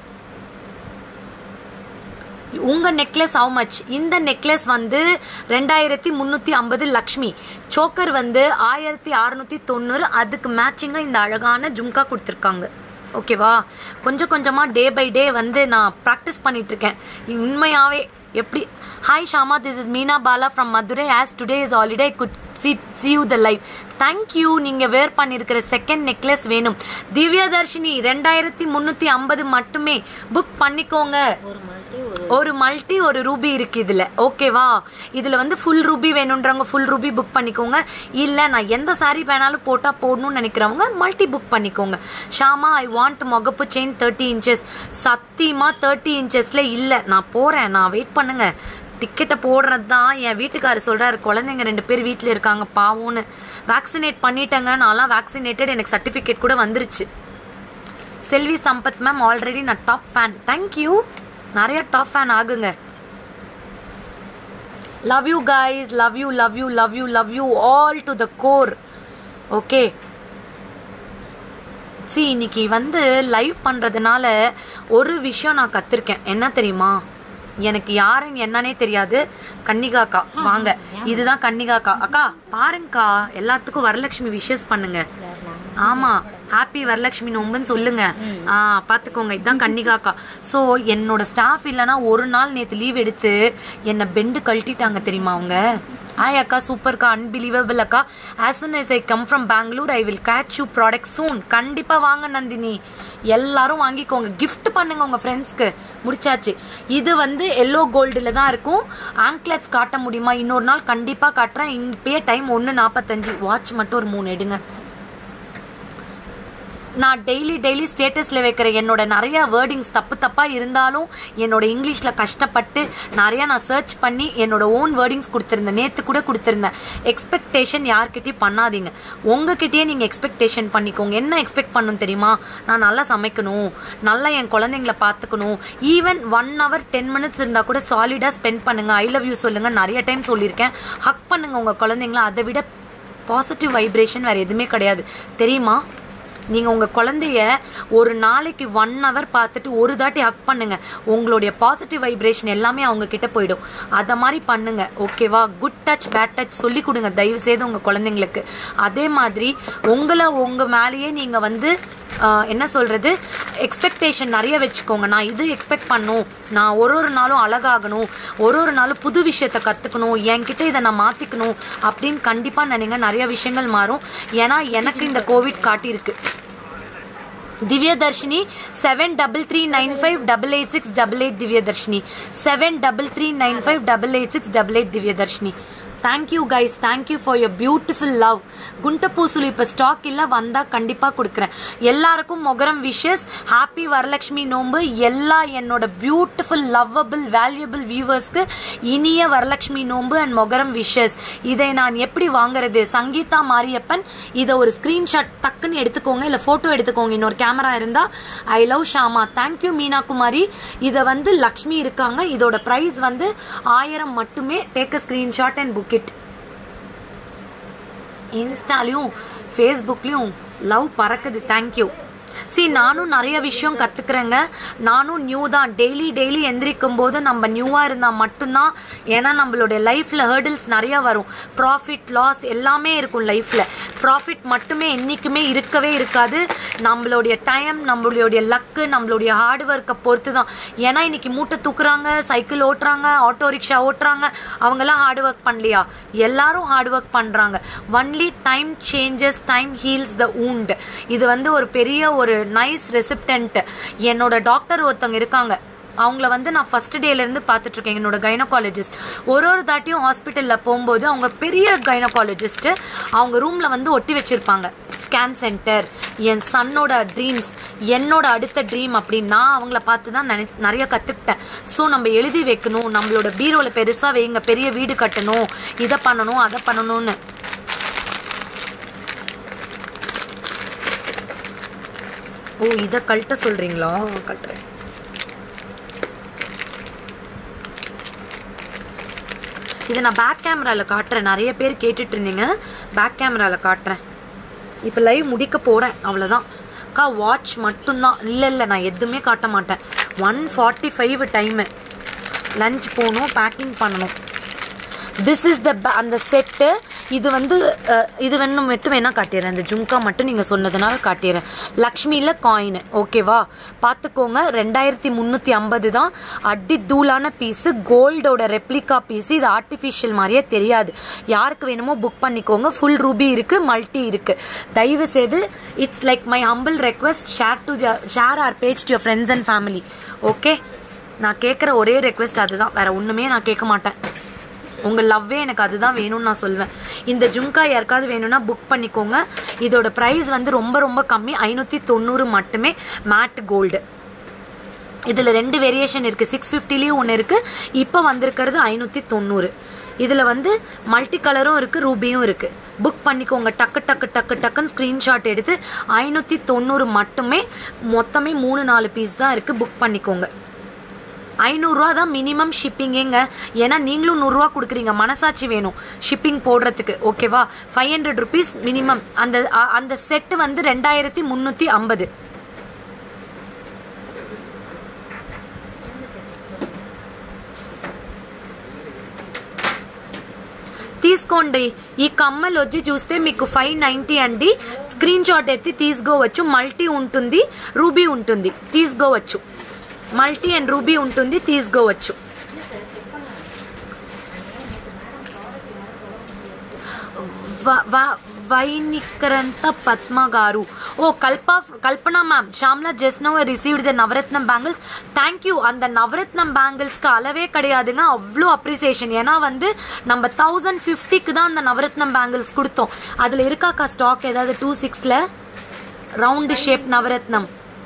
உங்க நெக்லஸ் ஹவு மச் இந்த நெக்லஸ் வந்து ரெண்டாயிரத்தி முன்னூத்தி ஐம்பது லக்ஷ்மி சோக்கர் வந்து ஆயிரத்தி அறுநூத்தி தொண்ணூறு அதுக்கு மேட்சிங்கா இந்த அழகான ஜும்கா கொடுத்துருக்காங்க ஓகேவா கொஞ்சம் கொஞ்சமா டே பை டே வந்து நான் ப்ராக்டிஸ் பண்ணிட்டு இருக்கேன் உண்மையாவே எப்படி hi Shama this is Meena Bala from Madurai as today is holiday good see see you the live thank you நீங்க வேர் பண்ணிருக்கிற செகண்ட் நெக்லஸ் வேணும் திவ்யா தர்ஷினி ரெண்டாயிரத்தி முன்னூத்தி ஐம்பது மட்டுமே புக் பண்ணிக்கோங்க ஒரு மல்டி ஒரு ஒரு மல்டி ஒரு ரூபி இருக்கு இதுல ஓகேவா இதுல வந்து ஃபுல் ரூபி வேணுன்றவங்க ஃபுல் ரூபி புக் பண்ணிக்கோங்க இல்ல நான் எந்த saree வேணாலும் போட்டா போடணும்னு நினைக்கிறவங்க மல்டி புக் பண்ணிக்கோங்க ஷாமா ஐ வாண்ட் முகப்பு செயின் தேர்ட்டி இன்ச்சஸ் சத்தியமா தேர்ட்டி இன்ச்சஸ்ல இல்ல நான் போறேன் நான் வெயிட் பண்ணுங்க டிக்கெட்டை போடுறது தான் என் வீட்டுக்காரர் சொல்றாரு குழந்தைங்க ரெண்டு பேர் வீட்டில் இருக்காங்க பாவம்னு வேக்சினேட் பண்ணிட்டேங்க நான்லாம் வேக்சினேட்டட் எனக்கு சர்டிஃபிகேட் கூட வந்துருச்சு செல்வி சம்பத் மேம் ஆல்ரெடி நான் டாப் ஃபேன் தேங்க்யூ நிறைய டாப் ஃபேன் ஆகுங்க love you guys love you love you love you love you all to the core okay see இன்னைக்கு வந்து லைவ் பண்றதுனால ஒரு விஷயம் நான் கத்திருக்கேன் என்ன தெரியுமா எனக்கு யாருன்னு என்னன்னே தெரியாது கன்னிகாக்கா வாங்க இதுதான் கன்னிகாக்கா அக்கா பாருங்கக்கா எல்லாத்துக்கும் வரலட்சுமி விஷஸ் பண்ணுங்க ஆமா ஹாப்பி வரலட்சுமி நோம்புன்னு சொல்லுங்க ஆ பாத்துக்கோங்க இதுதான் கன்னிகாக்கா சோ என்னோட ஸ்டாஃப் இல்லனா ஒரு நாள் நேத்து லீவ் எடுத்து என்ன பெண்டு கழட்டிட்டாங்க தெரியுமா அவங்க ஹாய் அக்கா சூப்பர்க்கா அன்பிலீவபிள் அக்கா as soon as I come from Bangalore I will catch you product soon கண்டிப்பா வாங்க நந்தினி எல்லாரும் வாங்கிக்கோங்க gift பண்ணுங்க உங்க ஃப்ரெண்ட்ஸ்க்கு முடிச்சாச்சு இது வந்து எல்லோ கோல்டுல தான் இருக்கும் ஆங்க்லெட்ஸ் காட்ட முடியுமா இன்னொரு நாள் கண்டிப்பா காட்டுறேன் இப்பயே டைம் ஒன்று நாற்பத்தஞ்சு வாட்ச் மட்டும் ஒரு மூணு எடுங்க நான் டெய்லி டெய்லி ஸ்டேட்டஸ்ல வைக்கிற என்னோட நிறைய வேர்டிங்ஸ் தப்பு தப்பா இருந்தாலும் என்னோட இங்கிலீஷ்ல கஷ்டப்பட்டு நிறைய நான் சர்ச் பண்ணி என்னோட ஓன் வேர்டிங்ஸ் கொடுத்திருந்தேன் நேத்து கூட கொடுத்திருந்தேன் எக்ஸ்பெக்டேஷன் யார்கிட்டயும் பண்ணாதீங்க உங்ககிட்டயே நீங்க எக்ஸ்பெக்டேஷன் பண்ணிக்கோங்க என்ன எக்ஸ்பெக்ட் பண்ணணும் தெரியுமா நான் நல்லா சமைக்கணும் நல்லா என் குழந்தைங்கள பாத்துக்கணும் even one hour ten minutes இருந்தா கூட சாலிடா ஸ்பெண்ட் பண்ணுங்க ஐ லவ் யூ சொல்லுங்க நிறைய டைம் சொல்லியிருக்கேன் ஹக் பண்ணுங்க உங்க குழந்தைங்கள அதை விட பாசிட்டிவ் வைப்ரேஷன் வேற எதுவுமே கிடையாது தெரியுமா நீங்க உங்க குழந்தைய ஒரு நாளைக்கு ஒன் ஹவர் பார்த்துட்டு ஒரு தாட்டி ஹக் பண்ணுங்க உங்களுடைய பாசிட்டிவ் வைப்ரேஷன் எல்லாமே அவங்க கிட்ட போயிடும் அத மாதிரி பண்ணுங்க ஓகேவா குட் டச் பேட் டச் சொல்லி கொடுங்க தயவு செய்து உங்க குழந்தைங்களுக்கு அதே மாதிரி உங்களை உங்க மேலேயே நீங்க வந்து ஆஹ், என்ன சொல்றது எக்ஸ்பெக்டேஷன் நிறைய வச்சுக்கோங்க நான் இது எக்ஸ்பெக்ட் பண்ணும் நான் ஒரு ஒரு நாளும் அழகாகணும் ஒரு ஒரு நாளும் புது விஷயத்த கத்துக்கணும் என்கிட்ட இதை நான் மாத்திக்கணும் அப்படின்னு கண்டிப்பா நினைங்க நிறைய விஷயங்கள் மாறும் ஏன்னா எனக்கு இந்த கோவிட் காட்டியிருக்கு Divyadharshini seven double three nine five double eight six double eight Divyadharshini seven double three nine five double eight six double eight Divyadharshini thank you guys thank you for your beautiful love குண்டப்பூசுலி இப்போ ஸ்டாக் இல்லை வந்தால் கண்டிப்பாக கொடுக்குறேன் எல்லாருக்கும் மொகரம் விஷஸ் ஹாப்பி வரலட்சுமி நோன்பு எல்லா என்னோட பியூட்டிஃபுல் லவ்வபிள் வேல்யூபிள் வியூவர்ஸ்க்கு இனிய வரலட்சுமி நோன்பு அண்ட் மொகரம் விஷஸ் இதை நான் எப்படி வாங்குறது சங்கீதா மாரியப்பன் இதை ஒரு ஸ்க்ரீன்ஷாட் டக்குன்னு எடுத்துக்கோங்க இல்லை ஃபோட்டோ எடுத்துக்கோங்க இன்னொரு கேமரா இருந்தா I love Shama thank you Meena Kumari இதை வந்து லக்ஷ்மி இருக்காங்க இதோட ப்ரைஸ் வந்து ஆயிரம் மட்டுமே take a screenshot and book it இன்ஸ்டாலையும் ஃபேஸ்புக்லேயும் லவ் பறக்குது தேங்க்யூ சி நானும் நிறைய விஷயம் கற்றுக்குறேங்க நானும் நியூ தான் டெய்லி டெய்லி எந்திரிக்கும் போது நம்ம நியூவாக இருந்தால் மட்டும்தான் ஏன்னா நம்மளுடைய லைஃப்பில் ஹேர்டில்ஸ் நிறைய வரும் ப்ராஃபிட் லாஸ் எல்லாமே இருக்கும் லைஃப்பில் ப்ராஃபிட் மட்டுமே என்றைக்குமே இருக்கவே இருக்காது நம்மளுடைய டைம் நம்மளுடைய லக்கு நம்மளுடைய ஹார்ட் ஒர்க்கை பொறுத்து தான் ஏன்னா இன்னைக்கு மூட்டை தூக்குறாங்க சைக்கிள் ஓட்டுறாங்க ஆட்டோ ரிக்ஷா ஓட்டுறாங்க அவங்கெல்லாம் ஹார்ட் ஒர்க் பண்ணலையா எல்லாரும் ஹார்ட் ஒர்க் பண்ணுறாங்க only time changes time heals the wound இது வந்து ஒரு பெரிய ஒரு நைஸ் ரெசிப்டன்ட் என்னோட டாக்டர் ஒருத்தவங்க இருக்காங்க அவங்கள வந்து நான் ஃபர்ஸ்ட் டேல இருந்து பார்த்துட்டு இருக்கேன் என்னோட கைனகாலஜிஸ்ட் ஒரு ஒரு தாட்டியும் ஹாஸ்பிட்டல்ல போகும்போது அவங்க பெரிய கைனகாலஜிஸ்ட் அவங்க ரூம்ல வந்து ஒட்டி வச்சிருப்பாங்க ஸ்கேன் சென்டர் என் சன்னோட ட்ரீம்ஸ் என்னோட அடுத்த ட்ரீம் அப்படின்னு நான் அவங்கள பார்த்து தான் நினை நிறைய கற்றுக்கிட்டேன் ஸோ நம்ம எழுதி வைக்கணும் நம்மளோட பீரோவில் பெருசாக வைங்க பெரிய வீடு கட்டணும் இதை பண்ணணும் அதை பண்ணணும்னு ஓ இதை கழட்ட சொல்றீங்களா கட்டுறேன் இதை நான் பேக் கேமராவில் காட்டுறேன் நிறைய பேர் கேட்டுட்டு இருந்தீங்க பேக் கேமராவில் காட்டுறேன் இப்போ லைவ் முடிக்க போகிறேன் அவ்வளோதான் அக்கா வாட்ச் மட்டும்தான் இல்லை இல்லை நான் எதுவுமே காட்ட மாட்டேன் one forty five time lunch போகணும் பேக்கிங் பண்ணணும் திஸ் இஸ் த அந்த செட்டு இது வந்து அஹ், இது வேணும் மட்டும் வேணா காட்டிடுறேன் இந்த ஜும்கா மட்டும் நீங்கள் சொன்னதுனால காட்டிடுறேன் லக்ஷ்மியில் காயின் ஓகேவா பார்த்துக்கோங்க ரெண்டாயிரத்தி முந்நூற்றி ஐம்பது தான் அடி தூளான பீஸு கோல்டோட ரெப்ளிகா பீஸு இது ஆர்டிஃபிஷியல் மாதிரியே தெரியாது யாருக்கு வேணுமோ புக் பண்ணிக்கோங்க ஃபுல் ரூபி இருக்குது மல்டி இருக்குது தயவு செய்து it's like my humble request share to share our page to your friends and family okay நான் கேட்குற ஒரே ரெக்வெஸ்ட் அதுதான் வேற ஒன்றுமே நான் கேட்க மாட்டேன் உங்கள் லவ்வே எனக்கு அதுதான் வேணும்னு நான் சொல்வேன் இந்த ஜும்கா யாருக்காவது வேணும்னா புக் பண்ணிக்கோங்க இதோட ப்ரைஸ் வந்து ரொம்ப ரொம்ப கம்மி ஐநூற்றி தொண்ணூறு மட்டுமே மேட் கோல்டு இதில் ரெண்டு வேரியேஷன் இருக்குது சிக்ஸ் ஃபிஃப்டிலையும் ஒன்று இருக்குது இப்போ வந்திருக்கிறது ஐநூற்றி தொண்ணூறு இதில் வந்து மல்டி கலரும் இருக்குது ரூபியும் இருக்குது புக் பண்ணிக்கோங்க டக்கு டக்கு டக்கு டக்குன்னு ஸ்க்ரீன்ஷாட் எடுத்து ஐநூற்றி தொண்ணூறு மட்டுமே மொத்தமே மூணு நாலு பீஸ் தான் இருக்குது புக் பண்ணிக்கோங்க ஐநூறுரூவா தான் மினிமம் ஷிப்பிங்கேங்க ஏன்னா நீங்களும் நூறுரூவா கொடுக்குறீங்க மனசாட்சி வேணும் ஷிப்பிங் போடுறதுக்கு ஓகேவா ஃபைவ் ஹண்ட்ரட் ருபீஸ் மினிமம் அந்த அ- அந்த செட்டு வந்து ரெண்டாயிரத்தி முந்நூற்றி ஐம்பது తీసుకోండి ఈ కమ్మలు వచ్చి చూస్తే మీకు ఫైవ్ నైంటీ అండి స్క్రీన్ షాట్ ఎత్తి తీసుకోవచ్చు మల్టీ ఉంటుంది రూబీ ఉంటుంది తీసుకోవచ్చు మల్టీ అండ్ రూబీ ఉంటుంది తీసుకోవచ్చు వ- వ- వైనికరంత పద్మ గారు ఓ కల్ప Kalpana ma'am Shamla just now received the நவரத்னம் பேங்கிள்ஸ் தேங்க்யூ அந்த நவரத்னம் பேங்கிள்ஸ்க்கு அளவே கிடையாதுங்க அவ்வளோ அப்ரிசியேஷன் ஏன்னா வந்து நம்ம தௌசண்ட் ஃபிஃப்டிக்கு தான் அந்த நவரத்னம் பேங்கிள்ஸ் கொடுத்தோம் அதில் இருக்காக்கா ஸ்டாக் ஏதாவது டூ சிக்ஸில் ரவுண்டு ஷேப் நவரத்னம்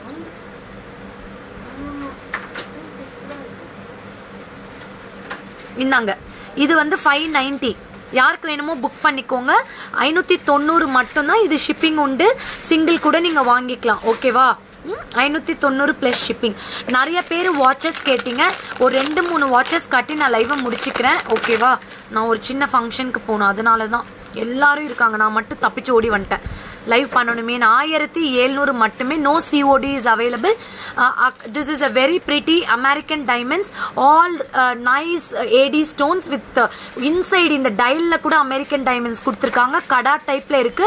இந்தாங்க இது வந்து ஃபைவ் நைன்ட்டி யாருக்கு வேணுமோ புக் பண்ணிக்கோங்க ஐநூற்றி தொண்ணூறு மட்டும்தான் இது ஷிப்பிங் உண்டு சிங்கிள் கூட நீங்கள் வாங்கிக்கலாம் ஓகேவா ஐநூற்றி தொண்ணூறு ப்ளஸ் ஷிப்பிங் நிறைய பேர் வாட்சஸ் கேட்டீங்க ஒரு ரெண்டு மூணு வாட்சஸ் காட்டி நான் லைவை முடிச்சுக்கிறேன் ஓகேவா நான் ஒரு சின்ன ஃபங்க்ஷனுக்கு போகணும் அதனால தான் எல்லாரும் இருக்காங்க நான் மட்டும் தப்பிச்சு ஓடி வந்துட்டேன் லைவ் பண்ணணுமே ஆயிரத்தி எழுநூறு மட்டுமே no COD is available this is a very pretty American diamonds all nice AD stones with inside இந்த டைல்ல கூட அமெரிக்கன் டைமண்ட்ஸ் கொடுத்துருக்காங்க கடா டைப்ல இருக்கு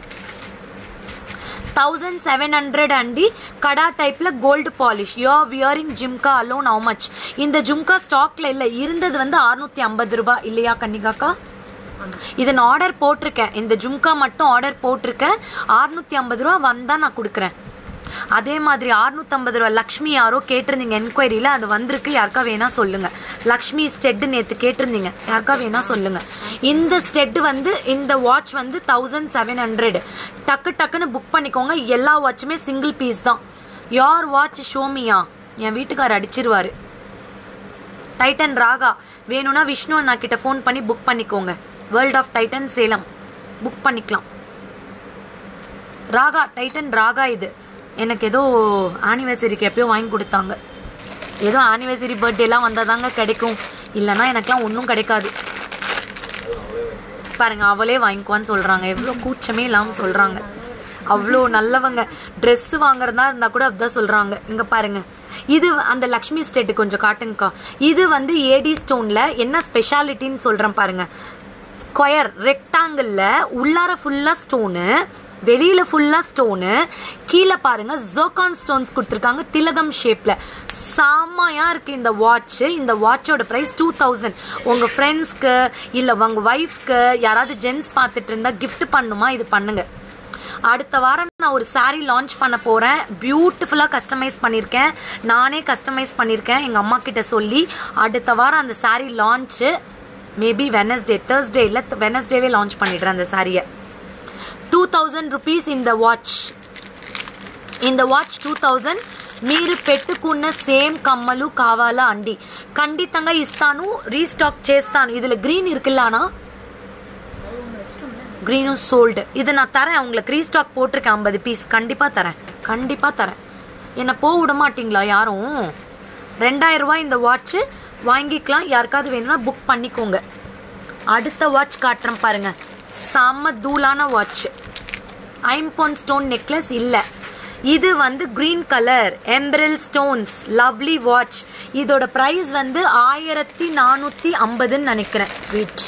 தௌசண்ட் செவன் ஹண்ட்ரட் அண்டி கடா டைப்ல gold polish you wearing jhumka alone how much இந்த ஜிம்கா ஸ்டாக்ல இல்ல இருந்தது வந்து அறுநூத்தி ஐம்பது ரூபாய் இல்லையா கன்னிகாக்கா இதை நான் ஆர்டர் போட்டிருக்கேன் இந்த ஜும்கா மட்டும் ஆர்டர் போட்டிருக்கேன் அறுநூத்தி ஐம்பது ரூபா வந்தா நான் கொடுக்குறேன் அதே மாதிரி 650 ரூபா லக்ஷ்மி யாரோ கேட்டிருந்தீங்க என்கொயரியில அது வந்திருக்கு யாருக்கா வேணா சொல்லுங்க லக்ஷ்மி ஸ்டெட் நேத்து கேட்டிருந்தீங்க யாருக்கா வேணா சொல்லுங்க இந்த ஸ்டெட் வந்து இந்த வாட்ச் வந்து தௌசண்ட் செவன் ஹண்ட்ரட் டக்கு டக்குன்னு புக் பண்ணிக்கோங்க எல்லா வாட்சுமே சிங்கிள் பீஸ் தான் யார் வாட்ச் ஷோமியா என் வீட்டுக்காரர் அடிச்சிருவாரு டைட்டன் ராகா வேணும்னா விஷ்ணு அண்ணா கிட்ட ஃபோன் பண்ணி புக் பண்ணிக்கோங்க world of Titan Salem book பண்ணிக்கலாம் ராகா டைட்டன் ராகா இது எனக்கு ஏதோ ஆனிவர்சரிக்கு எப்பயோ வாங்கி கொடுத்தாங்க ஏதோ ஆனிவர்சரி பர்த்டேலாம் வந்தால் தாங்க கிடைக்கும் இல்லைன்னா எனக்குலாம் ஒன்றும் கிடைக்காது பாருங்க அவளே வாங்கிக்குவான்னு சொல்றாங்க எவ்வளோ கூச்சமே இல்லாமல் சொல்றாங்க அவ்வளோ நல்லவங்க Dress வாங்குறதா இருந்தா கூட அப்படிதான் சொல்றாங்க இங்க பாருங்க இது அந்த லக்ஷ்மி ஸ்டெட் கொஞ்சம் காட்டுங்கக்கா இது வந்து ஏடி ஸ்டோன்ல என்ன ஸ்பெஷாலிட்டின்னு சொல்றேன் பாருங்க ஸ்கொயர் ரெக்டாங்கிள்ல உள்ளார ஃபுல்லா ஸ்டோனு வெளியில ஃபுல்லா ஸ்டோனு கீழே பாருங்க ஜோகான் ஸ்டோன்ஸ் கொடுத்துருக்காங்க திலகம் ஷேப்ல செம்மையா இருக்கு இந்த வாட்ச் இந்த வாட்சோட பிரைஸ் டூ தௌசண்ட் உங்க ஃப்ரெண்ட்ஸ்க்கு இல்ல உங்க ஒய்ஃப்க்கு யாராவது ஜென்ஸ் பார்த்துட்டு இருந்தா gift பண்ணுமா இது பண்ணுங்க அடுத்த வாரம் நான் ஒரு saree லான்ச் பண்ண போறேன் பியூட்டிஃபுல்லா கஸ்டமைஸ் பண்ணியிருக்கேன் நானே கஸ்டமைஸ் பண்ணியிருக்கேன் எங்க அம்மா கிட்ட சொல்லி அடுத்த வாரம் அந்த saree launch maybe Wednesday Thursday இல்ல வெனஸ்டேவே லான்ச் பண்ணிடுறேன் அந்த சாரியை two thousand rupees in the watch in the watch two thousand మీరు పెట్టుకున్న సేమ్ కమ్మలు కావాలా అండి ఖండితంగా ఇస్తాను రీస్టాక్ చేస్తాను இதுல గ్రీన్ இருக்குல்லானா அது ஒன்று வச்சுட்டோம்ல க்ரீனும் சோல்டு இதை நான் தரேன் உங்களுக்கு ரீஸ்டாக் போட்டிருக்கேன் ஐம்பது பீஸ் கண்டிப்பாக தரேன் கண்டிப்பாக தரேன் என்னை போக விட மாட்டீங்களா யாரும் ரெண்டாயிரம் ரூபாய் இந்த வாட்ச் வாங்கிக்கலாம் யாருக்காவது வேணும்னா புக் பண்ணிக்கோங்க அடுத்த வாட்ச் காட்டுறேன் பாருங்க செம்ம தூளான வாட்ச் ஐம்பொன் ஸ்டோன் நெக்லஸ் இல்லை இது வந்து green கலர் எம்பரல் ஸ்டோன்ஸ் லவ்லி வாட்ச் இதோட பிரைஸ் வந்து ஆயிரத்தி நானூற்றி ஐம்பதுன்னு நினைக்கிறேன் வெயிட்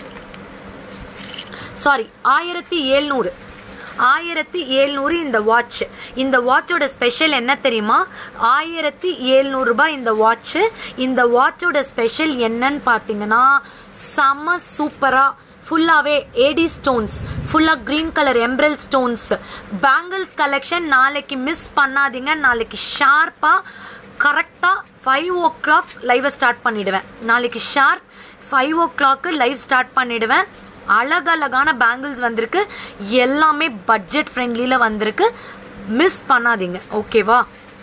சாரி ஆயிரத்தி ஏழ்நூறு ஆயிரத்தி ஏழ்நூறு இந்த வாட்ச் இந்த வாட்சோட ஸ்பெஷல் என்ன தெரியுமா ஆயிரத்தி ஏழ்நூறு ரூபாய் இந்த வாட்ச் இந்த வாட்சோட ஸ்பெஷல் என்னன்னு பார்த்தீங்கன்னா செம சூப்பரா ஃபுல்லாவே ஏடி ஸ்டோன்ஸ் ஃபுல்லா கிரீன் கலர் எம்ப்ரல் ஸ்டோன்ஸ் பேங்கிள்ஸ் கலெக்ஷன் நாளைக்கு மிஸ் பண்ணாதீங்க நாளைக்கு ஷார்ப்பா கரெக்டா ஃபைவ் ஓ கிளாக் லைவை ஸ்டார்ட் பண்ணிடுவேன் நாளைக்கு sharp five o'clock live start பண்ணிடுவேன் அழகழகான பேங்கிள்ஸ் வந்திருக்கு எல்லாமே பட்ஜெட் ஃப்ரெண்ட்லியில் வந்திருக்கு மிஸ் பண்ணாதீங்க ஓகேவா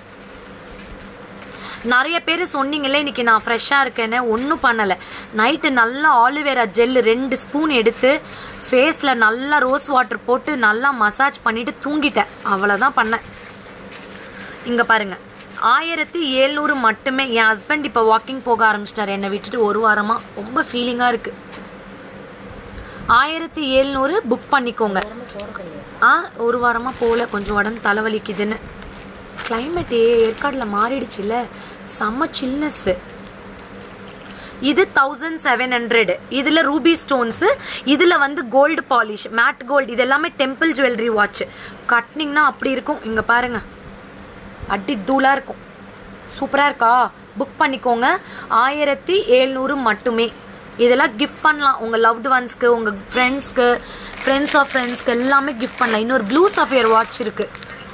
நிறைய பேர் சொன்னீங்களே இன்னைக்கு நான் ஃப்ரெஷ்ஷாக இருக்கேன்னு ஒன்றும் பண்ணலை நைட்டு நல்லா ஆலிவேரா ஜெல்லு ரெண்டு ஸ்பூன் எடுத்து ஃபேஸில் நல்லா ரோஸ் வாட்டர் போட்டு நல்லா மசாஜ் பண்ணிட்டு தூங்கிட்டேன் அவ்வளோதான் பண்ணேன் இங்க பாருங்க ஆயிரத்தி ஏழ்நூறு மட்டுமே என் ஹஸ்பண்ட் இப்போ வாக்கிங் போக ஆரம்பிச்சிட்டாரு என்னை விட்டுட்டு ஒரு வாரமா ரொம்ப ஃபீலிங்காக இருக்கு ஆயிரத்தி ஏழ்நூறு புக் பண்ணிக்கோங்க உடம்பு போகிறது இல்லையா ஆ ஒரு வாரமா போகல கொஞ்சம் உடம்பு தலைவலிக்குதுன்னு கிளைமேட்டே ஏற்காடில் மாறிடுச்சுல்ல செம்ம சில்னஸ்ஸு இது தௌசண்ட் செவன் ஹண்ட்ரட் இதுல ரூபி ஸ்டோன்ஸ் இதுல வந்து கோல்டு பாலிஷ் மேட் கோல்டு இது எல்லாமே டெம்பிள் ஜுவல்லரி வாட்ச் கட்டினீங்கன்னா அப்படி இருக்கும் இங்க பாருங்க அடி தூளா இருக்கும் சூப்பரா இருக்கா புக் பண்ணிக்கோங்க ஆயிரத்தி ஏழ்நூறு மட்டுமே இதெல்லாம் கிஃப்ட் பண்ணலாம் உங்க லவ்டு ஒன்ஸ்க்கு உங்க ஃப்ரெண்ட்ஸ்க்கு ஃப்ரெண்ட்ஸ் ஆஃப் ஃப்ரெண்ட்ஸ்க்கு எல்லாமே கிஃப்ட் பண்ணலாம் இன்னொரு ப்ளூ சஃபியர் வாட்ச் இருக்கு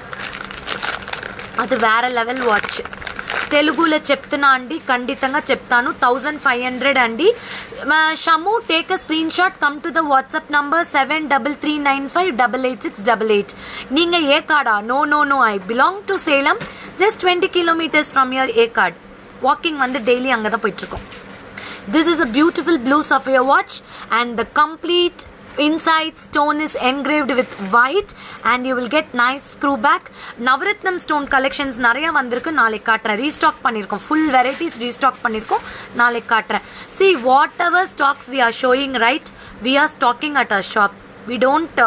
అది వేరే లెవెల్ వాచ్ తెలుగులో చెప్తున్నా అండి ఖండితంగా చెప్తాను థౌజండ్ ఫైవ్ హండ్రెడ్ అండి షము take a screenshot come to the WhatsApp number seven double three nine five double eight six double eight நீங்க ஏகாடா no no no I belong to Salem just twenty kilometres from Yercaud walking வந்து daily அங்கே தான் போயிட்டு இருக்கோம் This is a beautiful blue sapphire watch and the complete inside stone is engraved with white and you will get nice screw back நவரத்னம் stone collections நிறைய வந்திருக்கு நாளைக்கு காட்டுறேன் ரீஸ்டாக் பண்ணியிருக்கோம் ஃபுல் வெரைட்டிஸ் ரீஸ்டாக் பண்ணியிருக்கோம் நாளைக்கு காட்டுறேன் see whatever stocks we are showing right we are stocking at a shop we don't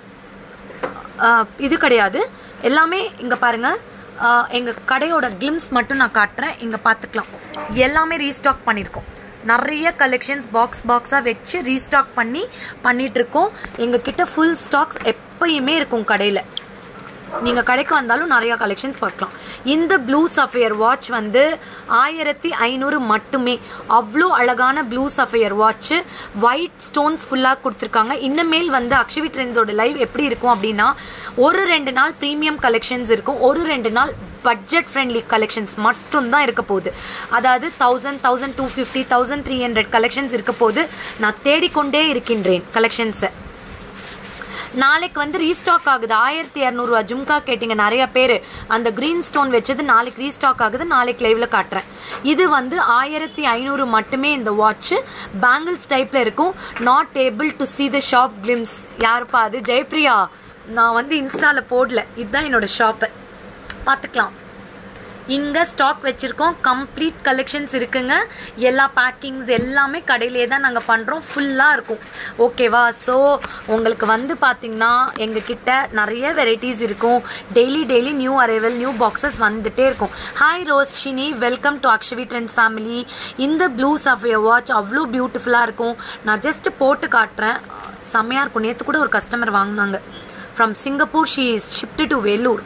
இது கிடையாது எல்லாமே இங்க பாருங்க ஆஹ் எங்க கடையோட கிளிம்ஸ் மட்டும் நான் காட்டுறேன் இங்க பாத்துக்கலாம் எல்லாமே ரீஸ்டாக் பண்ணிருக்கோம் நிறைய கலெக்ஷன்ஸ் பாக்ஸ் பாக்ஸா வச்சு ரீஸ்டாக் பண்ணி பண்ணிட்டு இருக்கோம் எங்க கிட்ட ஃபுல் ஸ்டாக்ஸ் எப்பயுமே இருக்கும் கடையில நீங்கள் கடைக்கு வந்தாலும் நிறையா கலெக்ஷன்ஸ் பார்க்கலாம் இந்த ப்ளூ சஃபையர் வாட்ச் வந்து ஆயிரத்தி ஐநூறு மட்டுமே அவ்வளோ அழகான blue sapphire watch white stones ஃபுல்லாக கொடுத்துருக்காங்க இன்னமேல் வந்து அக்ஷவி ட்ரெண்ட்ஸோட லைவ் எப்படி இருக்கும் அப்படின்னா ஒரு ரெண்டு நாள் ப்ரீமியம் கலெக்ஷன்ஸ் இருக்கும் ஒரு ரெண்டு நாள் பட்ஜெட் ஃப்ரெண்ட்லி கலெக்ஷன்ஸ் மட்டும்தான் இருக்க போகுது அதாவது thousand thousand two fifty thousand three hundred collections இருக்க போது நான் தேடிக்கொண்டே இருக்கின்றேன் கலெக்ஷன்ஸை நாளைக்கு வந்து ரீஸ்டாக் ஆகுது ஆயிரத்தி இரநூறுவா ஜும்கா கேட்டிங்க நிறைய பேர் அந்த கிரீன் ஸ்டோன் வச்சது நாளைக்கு ரீஸ்டாக் ஆகுது நாளைக்கு லைவ்ல காட்டுறேன் இது வந்து ஆயிரத்தி ஐநூறு மட்டுமே இந்த வாட்ச் பேங்கிள்ஸ் டைப்ல இருக்கும் not able to see the shop glimpse யாருப்பா அது ஜெயப்ரியா நான் வந்து இன்ஸ்டால போடல இதுதான் என்னோட ஷாப்பு பார்த்துக்கலாம் இங்க ஸ்டாக் வச்சிருக்கோம் கம்ப்ளீட் கலெக்ஷன்ஸ் இருக்குங்க எல்லா பேக்கிங்ஸ் எல்லாமே கடையிலே தான் நாங்கள் பண்ணுறோம் ஃபுல்லாக இருக்கும் ஓகேவா ஸோ உங்களுக்கு வந்து பார்த்தீங்கன்னா எங்கள் கிட்ட நிறைய வெரைட்டிஸ் இருக்கும் daily daily new arrival new boxes வந்துட்டே இருக்கும் hi Roshini welcome to Akshavi trends family இந்த ப்ளூ சஃபியர் வாட்ச் அவ்வளோ பியூட்டிஃபுல்லாக இருக்கும் நான் ஜஸ்ட் போட்டு காட்டுறேன் செம்மையாக இருக்கும் நேற்று கூட ஒரு கஸ்டமர் வாங்கினாங்க from Singapore she is shift to Vellore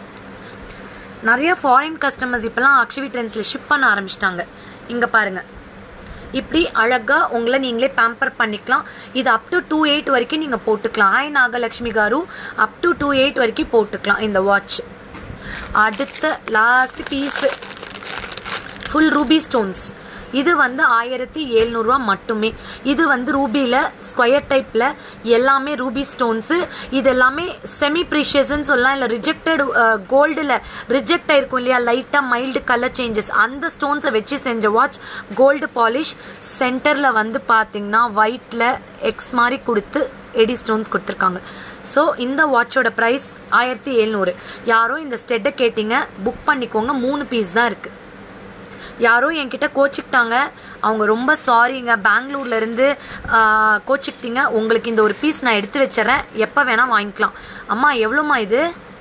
நிறைய ஃபாரின் கஸ்டமர்ஸ் இப்போலாம் அக்ஷவி ட்ரெண்ட்ஸில் ஷிப் பண்ண ஆரம்பிச்சிட்டாங்க இங்கே பாருங்க இப்படி அழகா உங்களை நீங்களே பேம்பர் பண்ணிக்கலாம் இது அப் டு டூ எயிட் வரைக்கும் நீங்கள் போட்டுக்கலாம் hi Nagalakshmi garu up to two eight வரைக்கும் போட்டுக்கலாம் இந்த வாட்ச் அடுத்த last piece full ruby stones இது வந்து ஆயிரத்தி எழுநூறுவா மட்டுமே இது வந்து ரூபியில் ஸ்கொயர் டைப்பில் எல்லாமே ரூபி ஸ்டோன்ஸு இது எல்லாமே செமி ப்ரீஷியஸ்ன்னு சொல்லலாம் இல்லை ரிஜெக்டட் கோல்டில் ரிஜெக்ட் ஆயிருக்கும் இல்லையா லைட்டாக மைல்டு கலர் சேஞ்சஸ் அந்த ஸ்டோன்ஸை வச்சு செஞ்ச வாட்ச் கோல்டு பாலிஷ் சென்டரில் வந்து பார்த்தீங்கன்னா ஒயிட்டில் எக்ஸ் மாதிரி கொடுத்து எடி ஸ்டோன்ஸ் கொடுத்துருக்காங்க ஸோ இந்த வாட்சோட ப்ரைஸ் ஆயிரத்தி எழுநூறு யாரோ இந்த ஸ்டெட்டை கேட்டிங்க புக் பண்ணிக்கோங்க மூணு பீஸ் தான் இருக்குது யாரோ என்கிட்ட கோச்சிக்கிட்டாங்க அவங்க ரொம்ப சாரிங்க பெங்களூர்ல இருந்து ஆஹ், கோச்சிக்கிட்டீங்க உங்களுக்கு இந்த ஒரு பீஸ் நான் எடுத்து வச்சிடறேன் எப்போ வேணா வாங்கிக்கலாம் அம்மா எவ்வளோம்மா இது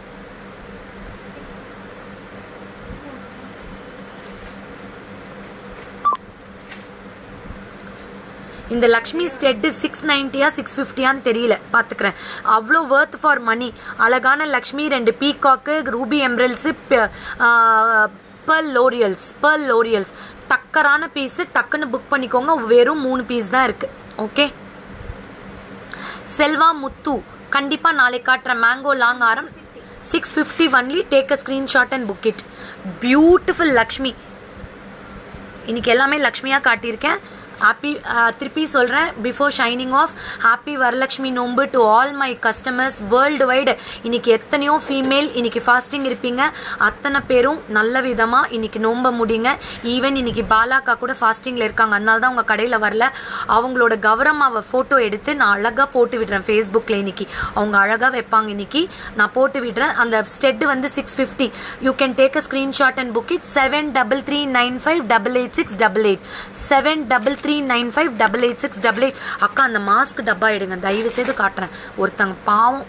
இந்த லக்ஷ்மி ஸ்டெட் சிக்ஸ் நைன்ட்டியா சிக்ஸ் ஃபிஃப்டியான்னு தெரியல பார்த்துக்கிறேன் அவ்வளோ ஒர்த் ஃபார் மணி அழகான லக்ஷ்மி ரெண்டு பீகாக்கு ரூபி எம்ரல்ஸு பர்ல் லோரியல்ஸ் பர்ல் லோரியல்ஸ் டக்கரான பீஸு டக்குன்னு புக் பண்ணிக்கோங்க வெறும் மூணு பீஸ் தான் இருக்கு ஓகே செல்வா முத்து கண்டிப்பா நாளை காட்டுற மேங்கோ லாங் ஆரம் six fifty only take a screenshot and book it beautiful Lakshmi இன்னைக்கு எல்லாமே லக்ஷ்மியா காட்டியிருக்கேன் ஹாப்பி திருப்பி சொல்கிறேன் before shining off happy Varalakshmi Nombu to all my customers world wide இன்னைக்கு எத்தனையோ ஃபீமேல் இன்னைக்கு ஃபாஸ்டிங் இருப்பீங்க அத்தனை பேரும் நல்ல விதமாக இன்னைக்கு நோம்ப முடியுங்க ஈவன் இன்னைக்கு பாலாக்கா கூட ஃபாஸ்டிங்கில் இருக்காங்க அதனால தான் உங்கள் கடையில் வரல அவங்களோட கௌரமாவை ஃபோட்டோ எடுத்து நான் அழகாக போட்டு விடுறேன் ஃபேஸ்புக்கில் இன்னைக்கு அவங்க அழகாக வைப்பாங்க இன்னைக்கு நான் போட்டு விடுறேன் அந்த ஸ்டெட் வந்து six fifty you can take a screenshot and book it seven double three nine five double eight six double eight seven double three nine five double eight six double eight அக்கா அந்த mask டப்பா எடுங்க தயவு செய்து காட்டுறேன் ஒருத்தங்க பாவம்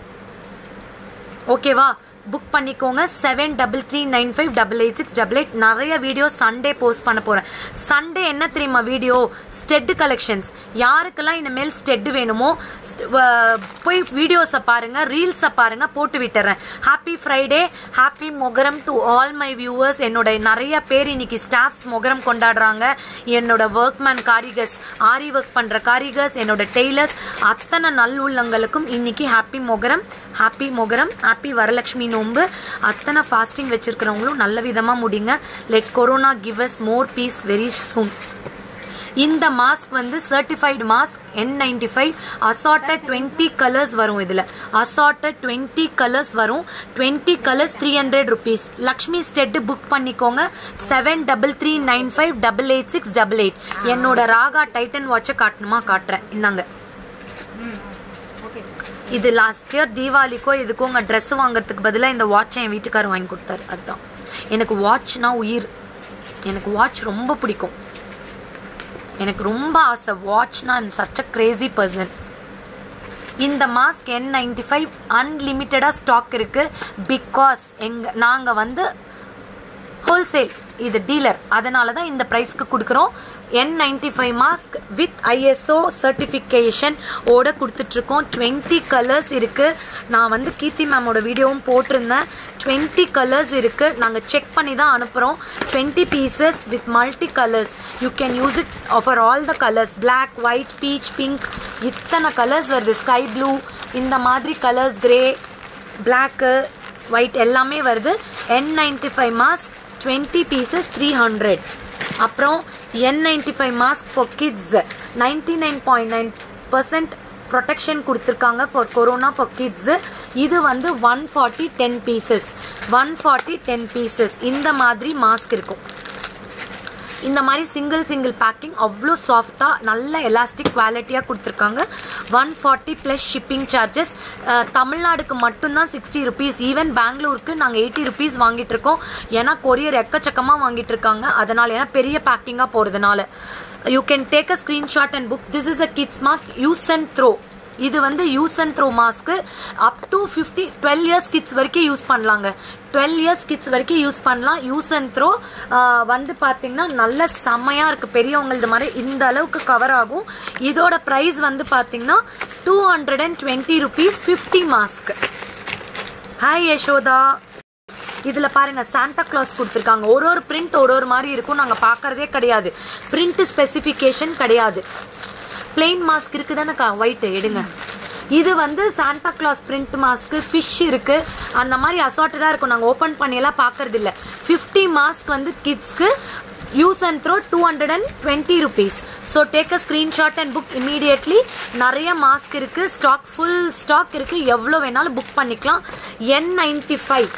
ஓகேவா புக் பண்ணிக்கோங்க seven double three nine five double eight six double eight நிறைய வீடியோ சண்டே போஸ்ட் பண்ண போறேன் சண்டே என்ன தெரியுமா வீடியோ ஸ்டெட் கலெக்ஷன்ஸ் யாருக்கெல்லாம் இனிமேல் ஸ்டெட் வேணுமோ st- வ- போய் வீடியோஸை பாருங்க ரீல்ஸை பாருங்க போட்டு விட்டுறேன் happy Friday happy Muharram to all my viewers என்னோட நிறைய பேர் இன்னைக்கு ஸ்டாஃப்ஸ் மொகரம் கொண்டாடுறாங்க என்னோட ஒர்க்மேன் காரிகர்ஸ் ஆரி ஒர்க் பண்ற காரிகர்ஸ் என்னோட டெய்லர்ஸ் அத்தனை நல்லுள்ளங்களுக்கும் இன்னைக்கு happy Muharram happy Muharram happy Varalakshmi Nombu அத்தனை ஃபாஸ்டிங் வச்சிருக்கிறவங்களும் நல்ல விதமா முடிங்க let corona give us more peace very soon இந்த மாஸ்க் வந்து certified mask N ninety five assorted twenty colours வரும் இதில் அசார்ட்டட் டுவெண்ட்டி கலர்ஸ் வரும் twenty colours three hundred rupees Lakshmi set book பண்ணிக்கோங்க seven double three nine five double eight six double eight என்னோட Raga Titan வாட்சை காட்டணுமா காட்டுறேன் இந்தாங்க ஓகே இது லாஸ்ட் இயர் தீபாவளிக்கோ இதுக்கோ உங்க ட்ரெஸ் வாங்குறதுக்கு பதிலாக இந்த வாட்சை என் வீட்டுக்காரர் வாங்கி கொடுத்தாரு அதுதான் எனக்கு வாட்ச்னா உயிர் எனக்கு வாட்ச் ரொம்ப பிடிக்கும் எனக்கு ரொம்ப ஆசை வாட்ச்னா I'm such a crazy person இந்த மாஸ்க் என் நைன்டி ஃபைவ் அன்லிமிட்டடாக ஸ்டாக் இருக்கு பிகாஸ் எங்க நாங்கள் வந்து ஹோல்சேல் இது டீலர் அதனால தான் இந்த ப்ரைஸ்க்கு கொடுக்குறோம் N ninety five mask with ISO certification ஓட கொடுத்துட்ருக்கோம் டுவெண்ட்டி கலர்ஸ் இருக்குது நான் வந்து கீர்த்தி மேமோட வீடியோவும் போட்டிருந்தேன் டுவெண்ட்டி கலர்ஸ் இருக்குது நாங்கள் செக் பண்ணி தான் அனுப்புகிறோம் twenty pieces with multi colours you can use it for all the colours black white peach pink இத்தனை கலர்ஸ் வருது ஸ்கை ப்ளூ இந்த மாதிரி கலர்ஸ் கிரே பிளாக்கு ஒயிட் எல்லாமே வருது N ninety five mask twenty pieces three hundred அப்புறம் N ninety five mask for kids ninety nine point nine percent protection கொடுத்துருக்காங்க for corona for kids இது வந்து one forty ten pieces one forty ten pieces இந்த மாதிரி mask இருக்கும் இந்த மாதிரி single single packing அவ்வளோ சாஃப்டாக நல்ல எலாஸ்டிக் குவாலிட்டியாக கொடுத்துருக்காங்க one forty plus shipping charges தமிழ்நாடுக்கு மட்டும்தான் சிக்ஸ்டி ருபீஸ் ஈவன் பெங்களூருக்கு நாங்கள் எயிட்டி ருபீஸ் வாங்கிட்டு இருக்கோம் ஏன்னா கொரியர் எக்கச்சக்கமாக வாங்கிட்டு இருக்காங்க அதனால் ஏன்னா பெரிய பேக்கிங்காக போகிறதுனால you can take a screenshot and book this is a kids mask use and throw இது வந்து use and throw mask up to fifty twelve years kids வரைக்கும் யூஸ் பண்ணலாங்க டுவெல் இயர்ஸ் கிட்ஸ் வரைக்கும் யூஸ் பண்ணலாம் யூஸ் அண்ட் த்ரோ வந்து பார்த்தீங்கன்னா நல்ல செம்மையாக இருக்குது பெரியவங்களது மாதிரி இந்த அளவுக்கு கவர் ஆகும் இதோட ப்ரைஸ் வந்து பார்த்தீங்கன்னா two hundred and twenty rupees fifty mask hi Yashoda இதில் பாருங்க சாண்டா கிளாஸ் கொடுத்துருக்காங்க ஒரு ஒரு பிரிண்ட் ஒரு ஒரு மாதிரி இருக்கும் நாங்கள் பார்க்கறதே கிடையாது பிரிண்ட் ஸ்பெசிஃபிகேஷன் கிடையாது பிளெயின் மாஸ்க் இருக்குதானக்கா ஒயிட்டு எடுங்க இது வந்து Santa Claus print mask fish இருக்கு அந்த மாதிரி அசார்ட்டடாக இருக்கும் நாங்கள் ஓப்பன் பண்ணியெல்லாம் பார்க்கறது இல்லை ஃபிஃப்டி மாஸ்க் வந்து கிட்ஸ்க்கு use and throw two hundred and twenty rupees so take a screenshot and book immediately நிறைய மாஸ்க் இருக்கு ஸ்டாக் ஃபுல் ஸ்டாக் இருக்கு எவ்வளோ வேணாலும் புக் பண்ணிக்கலாம் N ninety five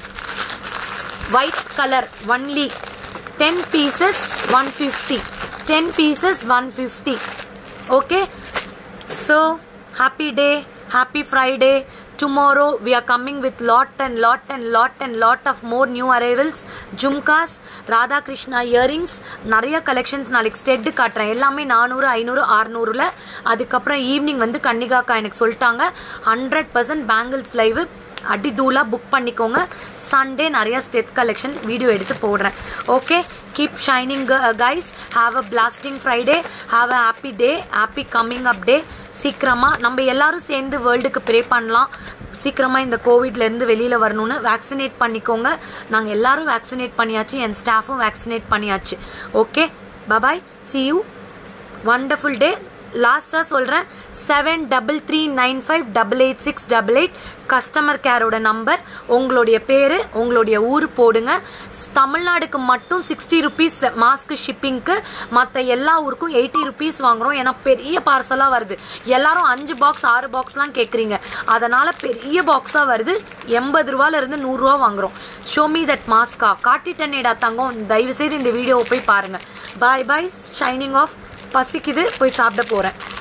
white color only 10 pieces 150 10 pieces 150 okay so happy day happy friday tomorrow we are coming with lot and lot and lot and lot of more new arrivals jhumkas Radha Krishna earrings நிறைய collections நாளைக்கு set காட்டுறேன் எல்லாமே நானூறு ஐநூறு ஆறுநூறுல அதுக்கப்புறம் evening வந்து கன்னிகாக்கா எனக்கு சொல்லிட்டாங்க ஹண்ட்ரட் பர்சன்ட் பேங்கிள்ஸ் லைவ் அடி தூளா புக் பண்ணிக்கோங்க சண்டே நிறைய ஸ்டெப் கலெக்ஷன் வீடியோ எடுத்து போடுறேன் okay keep shining guys have a blasting Friday have a happy day happy coming up day சீக்கிரமா நம்ம எல்லாரும் சேர்ந்து வேர்ல்டுக்கு ப்ரே பண்ணலாம் சீக்கிரமா இந்த கோவிட்ல இருந்து வெளியில வரணும்னு வேக்சினேட் பண்ணிக்கோங்க நாங்க எல்லாரும் வேக்சினேட் பண்ணியாச்சு என் ஸ்டாஃபும் வேக்சினேட் பண்ணியாச்சு okay bye bye see you wonderful day லாஸ்டா சொல்றேன் seven double three nine five double eight six double eight customer கேரோட நம்பர் உங்களுடைய பேரு உங்களுடைய ஊர் போடுங்க தமிழ்நாடுக்கு மட்டும் சிக்ஸ்டி ருபீஸ் மாஸ்க் ஷிப்பிங்க்கு மற்ற எல்லா ஊருக்கும் எயிட்டி ருபீஸ் வாங்குறோம் ஏன்னா பெரிய பார்சலாக வருது எல்லாரும் அஞ்சு பாக்ஸ் ஆறு பாக்ஸ்லாம் கேட்குறீங்க அதனால பெரிய பாக்ஸாக வருது எண்பது ரூபால இருந்து நூறுரூவா வாங்குறோம் ஷோமி தட் மாஸ்கா காட்டிட்டனேடா தங்கம் தயவு செய்து இந்த வீடியோவை போய் பாருங்க பாய் பாய் ஷைனிங் ஆஃப் பசிக்குது போய் சாப்பிட போறேன்